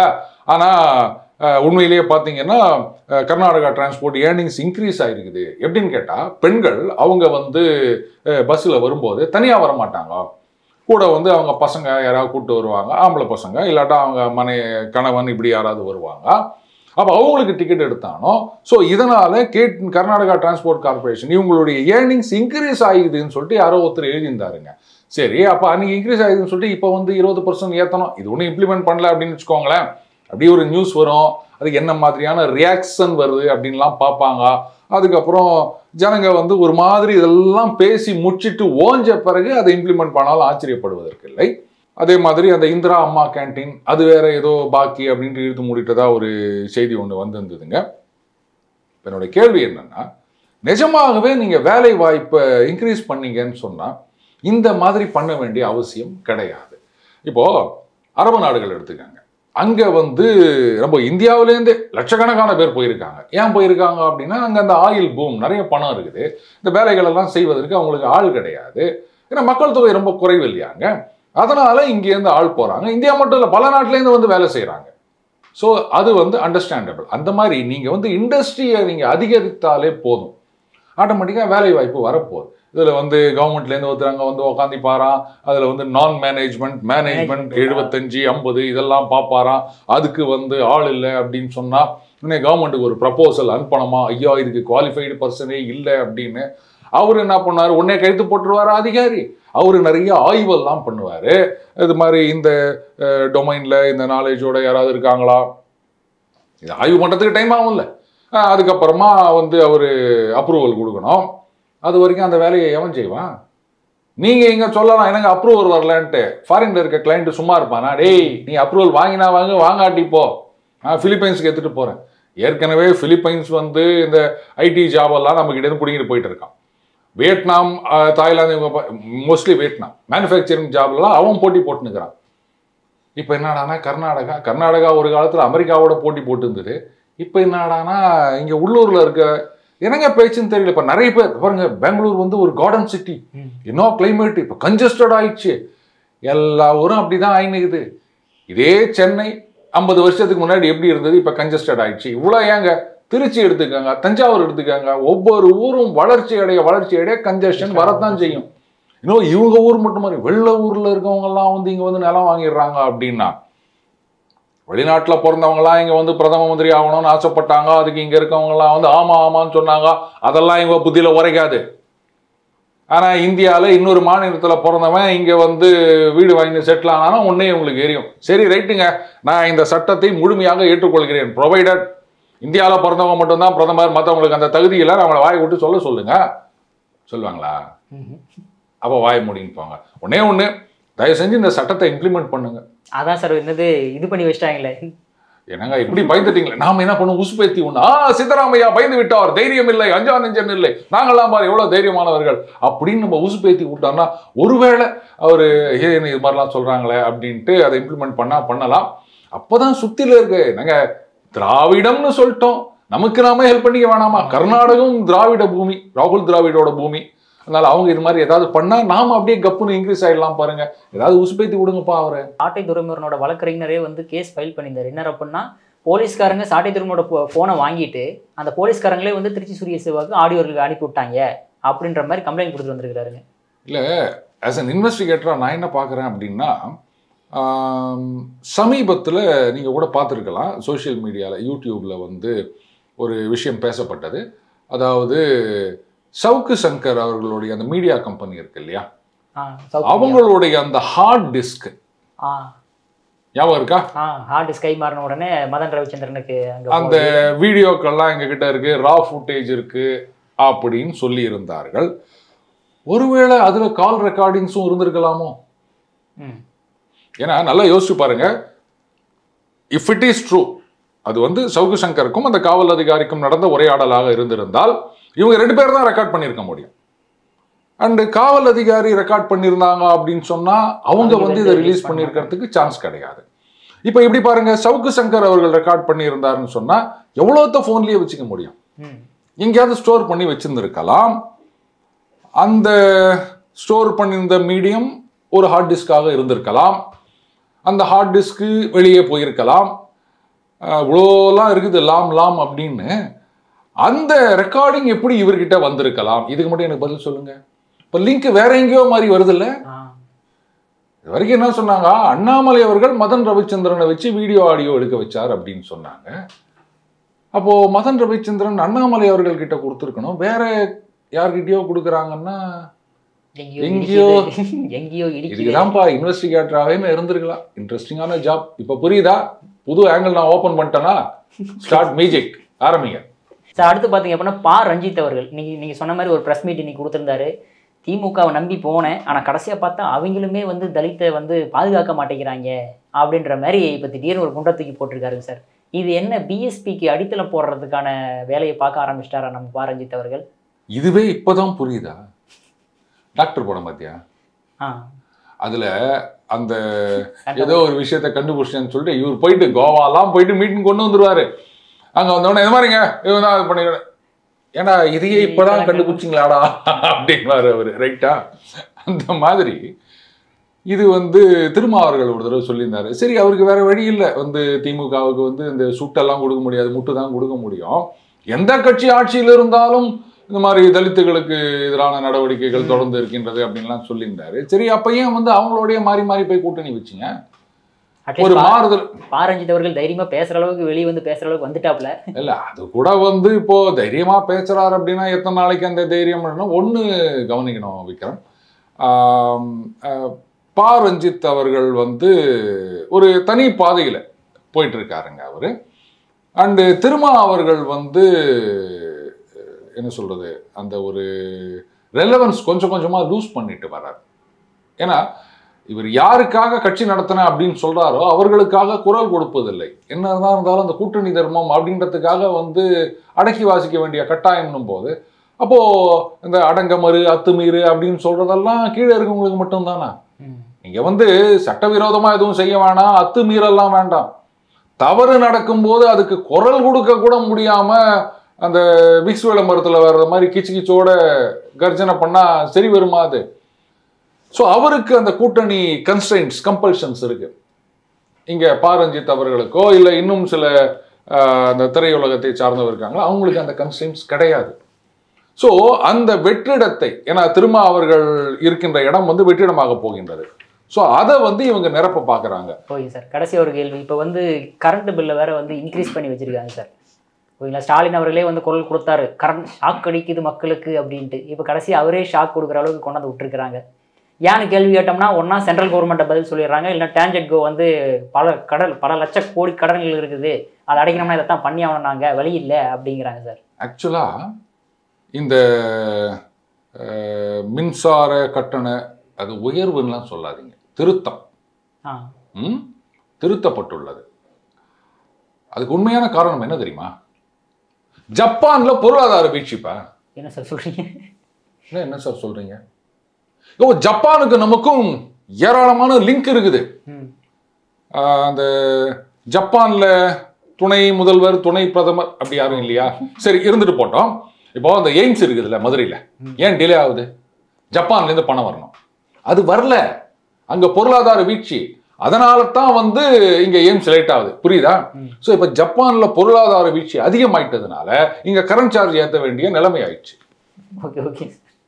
ஆனால் உண்மையிலேயே பார்த்தீங்கன்னா ah, Karnataka transport earnings increase ஆயிருக்குது எப்படின்னு கேட்டால் பெண்கள் அவங்க வந்து பஸ்ஸில் வரும்போது தனியாக வர மாட்டாங்க கூட வந்து அவங்க பசங்க யாராவது கூப்பிட்டு வருவாங்க ஆம்பளை பசங்க இல்லாட்டா அவங்க மனை கணவன் இப்படி யாராவது வருவாங்க அப்போ அவங்களுக்கு டிக்கெட் எடுத்தானோ ஸோ இதனால கேட் கர்நாடகா டிரான்ஸ்போர்ட் கார்பரேஷன் இவங்களுடைய ஏர்னிங்ஸ் இன்க்ரீஸ் ஆகுதுன்னு சொல்லிட்டு யாரோ ஒருத்தர் எழுதியிருந்தாருங்க சரி அப்போ அன்னைக்கு இன்க்ரீஸ் ஆகுதுன்னு சொல்லிட்டு இப்போ வந்து இருபது பர்சன்ட் ஏற்றணும் இது ஒன்றும் இம்ப்ளிமெண்ட் பண்ணல அப்படின்னு வச்சுக்கோங்களேன் அப்படி ஒரு நியூஸ் வரும் அதுக்கு என்ன மாதிரியான ரியாக்ஷன் வருது அப்படின்லாம் பார்ப்பாங்க அதுக்கப்புறம் ஜனங்க வந்து ஒரு மாதிரி இதெல்லாம் பேசி முடிச்சிட்டு ஓஞ்ச பிறகு அதை இம்ப்ளிமெண்ட் பண்ணாலும் ஆச்சரியப்படுவதற்கு இல்லை அதே மாதிரி அந்த இந்திரா அம்மா கேண்டீன் அது வேற ஏதோ பாக்கி அப்படின்ட்டு இழுத்து மூடிட்டதா ஒரு செய்தி ஒன்று வந்திருந்ததுங்க இப்ப என்னோட கேள்வி என்னன்னா நிஜமாகவே நீங்க வேலை வாய்ப்பை இன்க்ரீஸ் பண்ணீங்கன்னு சொன்னா இந்த மாதிரி பண்ண வேண்டிய அவசியம் கிடையாது இப்போ அரபு நாடுகள் எடுத்துக்கங்க அங்க வந்து நம்ம இந்தியாவிலேருந்து லட்சக்கணக்கான பேர் போயிருக்காங்க ஏன் போயிருக்காங்க அப்படின்னா அங்க அந்த ஆயில் பூம் நிறைய பணம் இருக்குது இந்த வேலைகள் எல்லாம் செய்வதற்கு அவங்களுக்கு ஆள் கிடையாது ஏன்னா மக்கள் தொகை ரொம்ப குறைவு இல்லையாங்க அதனால இங்கேருந்து ஆள் போறாங்க இந்தியா மட்டும் இல்லை பல நாட்டிலேருந்து வந்து வேலை செய்றாங்க ஸோ அது வந்து அண்டர்ஸ்டாண்டபிள் அந்த மாதிரி நீங்க வந்து இண்டஸ்ட்ரியை நீங்க அதிகரித்தாலே போதும் ஆட்டோமேட்டிக்காக வேலை வாய்ப்பு வரப்போகுது இதில் வந்து கவர்மெண்ட்லேருந்து ஒருத்தர் வந்து உட்காந்து பாராம் அதில் வந்து நான் மேனேஜ்மெண்ட் மேனேஜ்மெண்ட் Management. எழுபத்தஞ்சு ஐம்பது இதெல்லாம் பார்ப்பாராம் அதுக்கு வந்து ஆள் இல்லை அப்படின்னு சொன்னால் இன்னும் கவர்மெண்ட்டுக்கு ஒரு ப்ரப்போசல் அனுப்பணுமா ஐயா இதுக்கு குவாலிஃபைடு பர்சனே இல்லை அப்படின்னு அவர் என்ன பண்ணார் உடனே கழுத்து போட்டுருவார் அதிகாரி அவர் நிறைய ஆய்வெல்லாம் பண்ணுவார் இது மாதிரி இந்த டொமைனில் இந்த நாலேஜோட யாராவது இருக்காங்களா இது ஆய்வு பண்ணுறதுக்கு டைம் ஆகும்ல அஹ் அதுக்கப்புறமா வந்து அவர் அப்ரூவல் கொடுக்கணும் அது வரைக்கும் அந்த வேலையை எவன் செய்வான் நீங்கள் இங்கே சொல்லலாம் எனக்கு அப்ரூவல் வரலன்ட்டு ஃபாரின்ல இருக்க கிளைண்ட் சும்மா இருப்பானா டேய் நீ அப்ரூவல் வாங்கினா வாங்க வாங்காட்டி போ நான் ஃபிலிப்பைன்ஸ்க்கு எடுத்துகிட்டு போகிறேன் ஏற்கனவே ஃபிலிப்பைன்ஸ் வந்து இந்த ஐடி ஜாபெல்லாம் நம்ம கிட்ட இருந்து பிடிங்கிட்டு போயிட்டு இருக்கான் வியட்நாம் அஹ், தாய்லாந்து இவங்க மோஸ்ட்லி வியட்நாம் மேனுஃபேக்சரிங் ஜாப்லலாம் அவன் போட்டி போட்டுனுக்கிறான் இப்போ என்னடானா கர்நாடகா கர்நாடகா ஒரு காலத்தில் அமெரிக்காவோட போட்டி போட்டு இருந்தது இப்போ என்னடானா இங்கே உள்ளூரில் இருக்க என்னங்க பேச்சுன்னு தெரியல இப்போ நிறைய பேர் பாருங்க பெங்களூர் வந்து ஒரு கார்டன் சிட்டி ம். இன்னும் கிளைமேட் இப்போ கன்ஜஸ்டட் ஆயிடுச்சு எல்லா ஊரும் அப்படிதான் ஆயினுக்குது இதே சென்னை ஐம்பது வருஷத்துக்கு முன்னாடி எப்படி இருந்தது இப்போ கன்ஜஸ்டட் ஆயிடுச்சு இவ்வளோ ஏங்க திருச்சி எடுத்துக்கோங்க தஞ்சாவூர் எடுத்துக்கோங்க ஒவ்வொரு ஊரும் வளர்ச்சி அடைய வளர்ச்சி அடைய கன்ஜஷன் வரத்தான் செய்யும் இன்னும் இவங்க ஊர் மட்டும் மாதிரி வெள்ள ஊர்ல இருக்கவங்க எல்லாம் வந்து இங்க வந்து நிலம் வாங்கிடுறாங்க அப்படின்னா வெளிநாட்டுல பிறந்தவங்கலாம் இங்க வந்து பிரதம மந்திரி ஆகணும்னு ஆசைப்பட்டாங்க அதுக்கு இங்க இருக்கவங்க எல்லாம் வந்து ஆமா ஆமான்னு சொன்னாங்க அதெல்லாம் இவங்க புத்தியில உரைக்காது ஆனா இந்தியால இன்னொரு மாநிலத்துல பிறந்தவன் இங்க வந்து வீடு வாங்கி செட்டில் ஆனாலும் உடனே உங்களுக்கு எரியும் சரி ரைட்டுங்க நான் இந்த சட்டத்தை முழுமையாக ஏற்றுக்கொள்கிறேன் ப்ரொவைடட் இந்தியால பிறந்தவங்க மட்டும்தான் பிரதமர் மற்றவங்களுக்கு அந்த தகுதி இல்லை அவங்கள வாய் விட்டு சொல்ல சொல்லுங்க சொல்லுவாங்களா ம்ஹும். அப்போ வாய் மூடின்னு போங்க ஒண்ணே ஒண்ணு தயவு செஞ்சு இந்த சட்டத்தை இம்ப்ளிமெண்ட் பண்ணுங்க அதான் சார் என்னது இது பண்ணி வச்சிட்டாங்களே என்னங்க இப்படி பயந்துட்டீங்களே நாம என்ன பண்ணுவோம் உசுப்பேத்தி ஒண்ணு ஆ சித்தராமையா பயந்து விட்டார் தைரியம் இல்லை அஞ்சா நெஞ்சன் இல்லை நாங்களாம் பாரு எவ்வளவு தைரியமானவர்கள் அப்படின்னு நம்ம உசுப்பேத்தி விட்டோம்னா ஒருவேளை அவரு ஏ என்ன இது மாதிரிலாம் சொல்றாங்களே அப்படின்ட்டு அதை இம்ப்ளிமெண்ட் பண்ணா பண்ணலாம் அப்போதான் சுத்தில இருக்க நாங்க திராவிடம்னு சொல்லிட்டோம் நமக்கு நாம ஹெல்ப் பண்ணிக்க வேணாமா கர்நாடகம் திராவிட பூமி ராகுல் திராவிடோட பூமி அதனால அவங்க இது மாதிரி ஏதாவது பண்ணா நாம அப்படியே கப்புன்னு இன்க்ரீஸ் ஆயிடலாம் பாருங்க ஏதாவது உசுப்பேத்தி கொடுங்கப்பா அவரை சாட்டை துரைமுருகனோட வழக்கறிஞரே வந்து கேஸ் ஃபைல் பண்ணியிருந்தார் என்ன அப்படின்னா போலீஸ்காரங்க சாட்டை துரைமுரோட ஃபோனை வாங்கிட்டு அந்த போலீஸ்காரங்களே வந்து திருச்சி சூரிய சிவாவுக்கு ஆடியோர்களுக்கு அனுப்பி விட்டாங்க அப்படின்ற மாதிரி கம்ப்ளைண்ட் கொடுத்துட்டு வந்திருக்காருங்க ஆஸ் அன் இன்வெஸ்டிகேட்டராக நான் என்ன பார்க்குறேன் அப்படின்னா சமீபத்தில் நீங்கள் கூட பார்த்துருக்கலாம் சோஷியல் மீடியாவில் யூடியூப்பில் வந்து ஒரு விஷயம் பேசப்பட்டது அதாவது சவுக்கு சங்கர் அவர்களுடைய அந்த மீடியா கம்பெனி இருக்கு இல்லையா ஆ சவுத் அவங்களுடைய அந்த ஹார்ட் டிஸ்க் ஆ ஞாபகம் இருக்கா ஆ ஹார்ட் டிஸ்க் கை மாறின உடனே மதன் ரவிச்சந்திரனுக்கு அங்க அந்த வீடியோக்கள்லாம் எங்ககிட்ட இருக்கு ரா ஃபுட்டேஜ் இருக்கு அப்படின்னு சொல்லி இருந்தார்கள் ஒருவேளை அதுல கால் ரெக்கார்டிங்ஸும் இருந்திருக்கலாமோ ம் ஏன்னா நல்லா யோசிச்சு பாருங்க இஃப் இட் இஸ் ட்ரூ அது வந்து சவுக்கு சங்கருக்கும் அந்த காவல் அதிகாரிக்கும் நடந்த உரையாடலாக இருந்திருந்தால் இவங்க ரெண்டு பேர் தான் ரெக்கார்ட் பண்ணியிருக்க முடியும் அண்ட் காவல் அதிகாரி ரெக்கார்ட் பண்ணியிருந்தாங்க அப்படின்னு சொன்னா அவங்க வந்து இதை ரிலீஸ் பண்ணியிருக்கிறதுக்கு சான்ஸ் கிடையாது இப்போ இப்படி பாருங்க சவுக்கு சங்கர் அவர்கள் ரெக்கார்ட் பண்ணியிருந்தாருன்னு சொன்னா எவ்வளோத்த ஃபோன்லயே வச்சுக்க முடியும் ம் எங்கேயாவது ஸ்டோர் பண்ணி வச்சிருந்திருக்கலாம் அந்த ஸ்டோர் பண்ணியிருந்த மீடியம் ஒரு ஹார்ட் டிஸ்காக இருந்திருக்கலாம் அந்த ஹார்ட் டிஸ்க்கு வெளியே போயிருக்கலாம் அஹ் இவ்வளோலாம் இருக்குது லாம் லாம் அப்படின்னு அந்த ரெக்கார்டிங் எப்படி இவர்கிட்ட வந்திருக்கலாம் இதுக்கு மட்டும் எனக்கு பதில் சொல்லுங்க இப்போ லிங்க் வேற எங்கேயோ மாதிரி வருதுல்ல ஆ இது வரைக்கும் என்ன சொன்னாங்க அண்ணாமலை அவர்கள் மதன் ரவிச்சந்திரனை வச்சு வீடியோ ஆடியோ எடுக்க வச்சார் அப்படின்னு சொன்னாங்க அப்போ மதன் ரவிச்சந்திரன் அண்ணாமலை அவர்கள் கிட்ட கொடுத்துருக்கணும் வேற யார்கிட்டயோ கொடுக்குறாங்கன்னா எங்கேயோ எங்கேயோ இடிக்குது. எங்கேயோ இடிக்குது இதுக்குதான்ப்பா இன்வெஸ்டிகேட்டராகவே இருந்திருக்கலாம் இன்ட்ரெஸ்டிங்கான ஜாப் இப்போ புரியுதா புது ஆங்கிள் நான் ஓபன் பண்ணிட்டேனா ஸ்டார்ட் மியூசிக் ஆரம்பிங்க சார் அடுத்து பார்த்தீங்க அப்படின்னா பா ரஞ்சித் அவர்கள் நீங்கள் நீங்கள் சொன்ன மாதிரி ஒரு ப்ரெஸ் மீட் இன்னைக்கு கொடுத்துருந்தாரு திமுகவை நம்பி போனேன் ஆனால் கடைசியாக பார்த்தா அவங்களுமே வந்து தலித்தை வந்து பாதுகாக்க மாட்டேங்கிறாங்க அப்படின்ற மாதிரி இப்போ திடீர்னு ஒரு குண்டை தூக்கி போட்டிருக்காருங்க சார் இது என்ன பிஎஸ்பிக்கு அடித்தளம் போடுறதுக்கான வேலையை பார்க்க ஆரம்பிச்சிட்டாரா நம்ம பா ரஞ்சித் அவர்கள் இதுவே இப்போதான் புரியுதா டாக்டர் படம் பார்த்தியா ஆ அதுல அந்த ஏதோ ஒரு விஷயத்த கண்டுபிடிச்சேன்னு சொல்லிட்டு இவர் போயிட்டு கோவாலாம் போயிட்டு மீட்டிங் கொண்டு வந்துருவாரு அங்க வந்தோடனே இது மாதிரிங்க இவன் தான் இது பண்ணிக்கிறேன் ஏன்னா இதையே இப்பதான் கண்டுபிடிச்சிங்களாடா அப்படின்னாரு அவரு ரைட்டா அந்த மாதிரி இது வந்து திருமாவர்கள் ஒரு தடவை சொல்லியிருந்தாரு சரி அவருக்கு வேற வழி இல்லை வந்து திமுகவுக்கு வந்து இந்த சுட்டெல்லாம் கொடுக்க முடியாது முட்டு தான் கொடுக்க முடியும் எந்த கட்சி ஆட்சியில் இருந்தாலும் இந்த மாதிரி தலித்துகளுக்கு எதிரான நடவடிக்கைகள் தொடர்ந்து இருக்கின்றது அப்படின்லாம் சொல்லியிருந்தாரு சரி அப்ப ஏன் வந்து அவங்களோடய மாறி மாறி போய் கூட்டணி வச்சிங்க ஒரு அட்லீஸ்ட் மாறுதல் பா ரஞ்சித் அவர்கள் தைரியமாக பேசுகிற அளவுக்கு வெளியே வந்து பேசுகிற அளவுக்கு வந்துட்டாப்ல இல்ல அது கூட வந்து இப்போ தைரியமா பேசுறாரு அப்படின்னா எத்தனை நாளைக்கு அந்த தைரியம் ஒன்று கவனிக்கணும் விக்ரம் ஆம், அஹ், பா ரஞ்சித் அவர்கள் வந்து ஒரு தனி பாதையில போயிட்டு இருக்காருங்க அவரு அண்டு திருமா அவர்கள் வந்து அஹ், என்ன சொல்றது அந்த ஒரு ரெலவன்ஸ் கொஞ்சம் கொஞ்சமா லூஸ் பண்ணிட்டு வர்றாரு ஏன்னா இவர் யாருக்காக கட்சி நடத்தின அப்படின்னு சொல்றாரோ அவர்களுக்காக குரல் கொடுப்பதில்லை என்னதான் இருந்தாலும் அந்த கூட்டணி தர்மம் அப்படின்றதுக்காக வந்து அடக்கி வாசிக்க வேண்டிய கட்டாயம்னும் போது அப்போ இந்த அடங்கமறு அத்துமீறு அப்படின்னு சொல்றதெல்லாம் கீழே இருக்கவங்களுக்கு மட்டும்தானா ம் நீங்க வந்து சட்டவிரோதமா எதுவும் செய்ய வேணாம் அத்துமீறலாம் வேண்டாம் தவறு நடக்கும்போது அதுக்கு குரல் கொடுக்க கூட முடியாம அந்த விக்ஸ் விளம்பரத்துல வர்ற மாதிரி கிச்சு கிச்சோட கர்ஜனை பண்ணா சரி வருமா அது ஸோ அவருக்கு அந்த கூட்டணி கன்ஸ்டைன்ஸ் கம்பல்ஷன்ஸ் இருக்கு இங்க பாரஞ்சித் அவர்களுக்கோ இல்லை இன்னும் சில ஆஹ், அந்த திரையுலகத்தை சார்ந்தவர் இருக்காங்களோ அவங்களுக்கு அந்த கன்ஸ்டைன்ஸ் கிடையாது ஸோ அந்த வெற்றிடத்தை ஏன்னா திருமா அவர்கள் இருக்கின்ற இடம் வந்து வெற்றிடமாக போகின்றது ஸோ அதை வந்து இவங்க நிரப்ப பார்க்குறாங்க ஓகே சார் கடைசி ஒரு கேள்வி இப்போ வந்து கரண்ட் பில்லை வேற வந்து இன்க்ரீஸ் பண்ணி வச்சிருக்காங்க சார் ஓகேங்களா ஸ்டாலின் அவர்களே வந்து குரல் கொடுத்தாரு கரண்ட் ஷாக் அடிக்குது மக்களுக்கு அப்படின்ட்டு இப்போ கடைசி அவரே ஷாக் கொடுக்குற அளவுக்கு கொண்டாந்து விட்டுருக்காங்க ஏன்னு கேள்வி கேட்டோம்னா ஒன்றா சென்ட்ரல் கவர்மெண்ட்டை பதில் சொல்லிடுறாங்க இல்லைன்னா டேஞ்சட் கோ வந்து பல கடல் பல லட்ச கோடி கடன்கள் இருக்குது அதை அடைக்கணும்னா இதை தான் பண்ணி ஆகணும் நாங்கள் வழி இல்லை அப்படிங்கிறாங்க சார் ஆக்சுவலாக இந்த அஹ், மின்சார கட்டண அது உயர்வுன்னெலாம் சொல்லாதீங்க திருத்தம் ஆ ம்? திருத்தப்பட்டுள்ளது அதுக்கு உண்மையான காரணம் என்ன தெரியுமா ஜப்பான்ல பொருளாதார வீழ்ச்சிப்பா என்ன சார் சொல்கிறீங்க என்ன என்ன சார் சொல்றீங்க ஓ ஜப்பானுக்கு நமக்கும் ஏராளமான லிங்க் இருக்குது ம் ஆஹ் அந்த ஜப்பான்ல துணை முதல்வர் துணை பிரதமர் அப்படி யாரும் இல்லையா சரி இருந்துட்டு போட்டோம் இப்போ அந்த எய்ம்ஸ் இருக்குதுல்ல மதுரையில் ஏன் டிலே ஆகுது ஜப்பான்லேருந்து பணம் வரணும் அது வரல அங்க பொருளாதார வீழ்ச்சி அதனால தான் வந்து இங்க எய்ம்ஸ் லேட் ஆகுது புரியுதா ஸோ இப்போ ஜப்பான்ல பொருளாதார வீழ்ச்சி அதிகமாயிட்டதுனால இங்க கரண்ட் சார்ஜ் ஏற்ற வேண்டிய நிலைமை ஆயிடுச்சு ஓகே ஓகே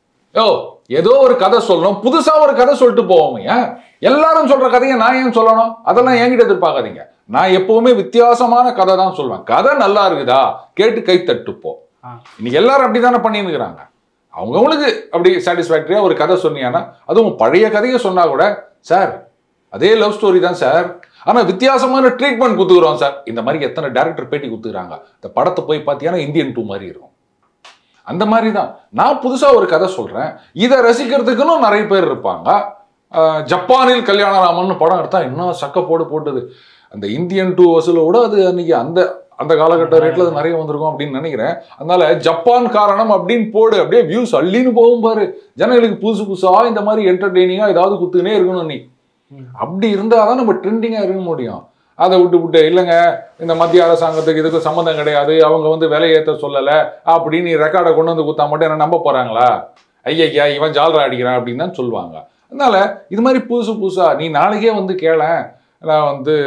ஓ ஏதோ ஒரு கதை சொல்லணும் புதுசா ஒரு கதை சொல்லிட்டு போவோம் ஏன் எல்லாரும் சொல்ற கதையை நான் ஏன் சொல்லணும் அதெல்லாம் என்கிட்ட எதிர்பார்க்காதீங்க நான் எப்பவுமே வித்தியாசமான கதை தான் சொல்லுவேன் கதை நல்லா இருக்குதா கேட்டு கை தட்டுப்போ ஆ. இன்னைக்கு எல்லாரும் அப்படிதானே பண்ணின்னு இருக்கிறாங்க அவங்கவுங்களுக்கு அப்படி சாட்டிஸ்ஃபேக்டரியா ஒரு கதை சொன்னீங்கன்னா அதுவும் பழைய கதையை சொன்னா கூட சார் அதே லவ் ஸ்டோரி தான் சார் ஆனா வித்தியாசமான ட்ரீட்மெண்ட் குத்துக்கிறோம் சார் இந்த மாதிரி எத்தனை டேரக்டர் பேட்டி குத்துக்கிறாங்க இந்த படத்தை போய் பார்த்தீங்கன்னா இந்தியன் டூ மாதிரி இருக்கும் அந்த மாதிரி தான் நான் புதுசா ஒரு கதை சொல்றேன் இதை ரசிக்கிறதுக்குன்னு நிறைய பேர் இருப்பாங்க அஹ் ஜப்பானில் கல்யாணராமன் படம் எடுத்தா இன்னும் சக்க போடு போட்டது அந்த இந்தியன் டூ வசூலோட அது அன்னைக்கு அந்த அந்த காலகட்ட ரேட்ல அது நிறைய வந்திருக்கும் அப்படின்னு நினைக்கிறேன் அதனால ஜப்பான் காரணம் அப்படின்னு போடு அப்படியே வியூஸ் அள்ளின்னு போகும் பாரு ஜனங்களுக்கு புதுசு புதுசா இந்த மாதிரி என்டர்டெய்னிங்கா ஏதாவது குத்துனே இருக்கணும் நீ ம். அப்படி இருந்தாதான் நம்ம ட்ரெண்டிங்கா இருக்க முடியும் அதை விட்டு விட்டு இல்லைங்க இந்த மத்திய அரசாங்கத்துக்கு இதுக்கு சம்மந்தம் கிடையாது அவங்க வந்து விலை ஏற்ற சொல்லலை அப்படின்னு நீ ரெக்கார்டை கொண்டு வந்து குத்தா மட்டும் என்ன நம்ப போறாங்களா ஐயா இவன் ஜால்ரா அடிக்கிறான் அப்படின்னு தான் சொல்லுவாங்க அதனால இது மாதிரி புதுசு புதுசா நீ நாளைக்கே வந்து கேளேன் நான் வந்து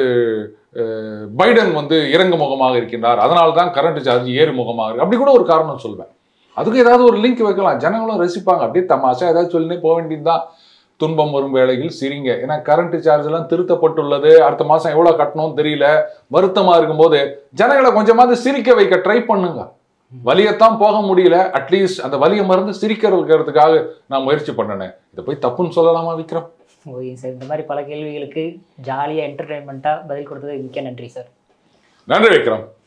அஹ், பைடன் வந்து இறங்கு முகமாக இருக்கின்றார் அதனால தான் கரண்ட் சார்ஜ் ஏறு முகமாக இருக்கு அப்படி கூட ஒரு காரணம் சொல்வேன் அதுக்கு ஏதாவது ஒரு லிங்க் வைக்கலாம் ஜனங்களும் ரசிப்பாங்க அப்படியே தமாஷா ஏதாவது சொல்லினே போக வேண்டியதுதான் துன்பம் வரும் வேளையில் சிரிங்க ஏன்னா கரண்ட் சார்ஜ் எல்லாம் திருத்தப்பட்டுள்ளது அடுத்த மாசம் எவ்வளவு கட்டணும்னு தெரியல வருத்தமா இருக்கும்போது ஜனங்களை கொஞ்சமாவது சிரிக்க வைக்க ட்ரை பண்ணுங்க வலியத்தான் போக முடியல அட்லீஸ்ட் அந்த வலியை மறந்து சிரிக்க வைக்கிறதுக்காக நான் முயற்சி பண்ணனேன் இதை போய் தப்புன்னு சொல்லலாமா விக்ரம் ஓகே சார் இந்த மாதிரி பல கேள்விகளுக்கு ஜாலியாக என்டர்டெயின்மெண்ட்டாக பதில் கொடுத்ததுக்கு மிக்க நன்றி சார் நன்றி விக்ரம்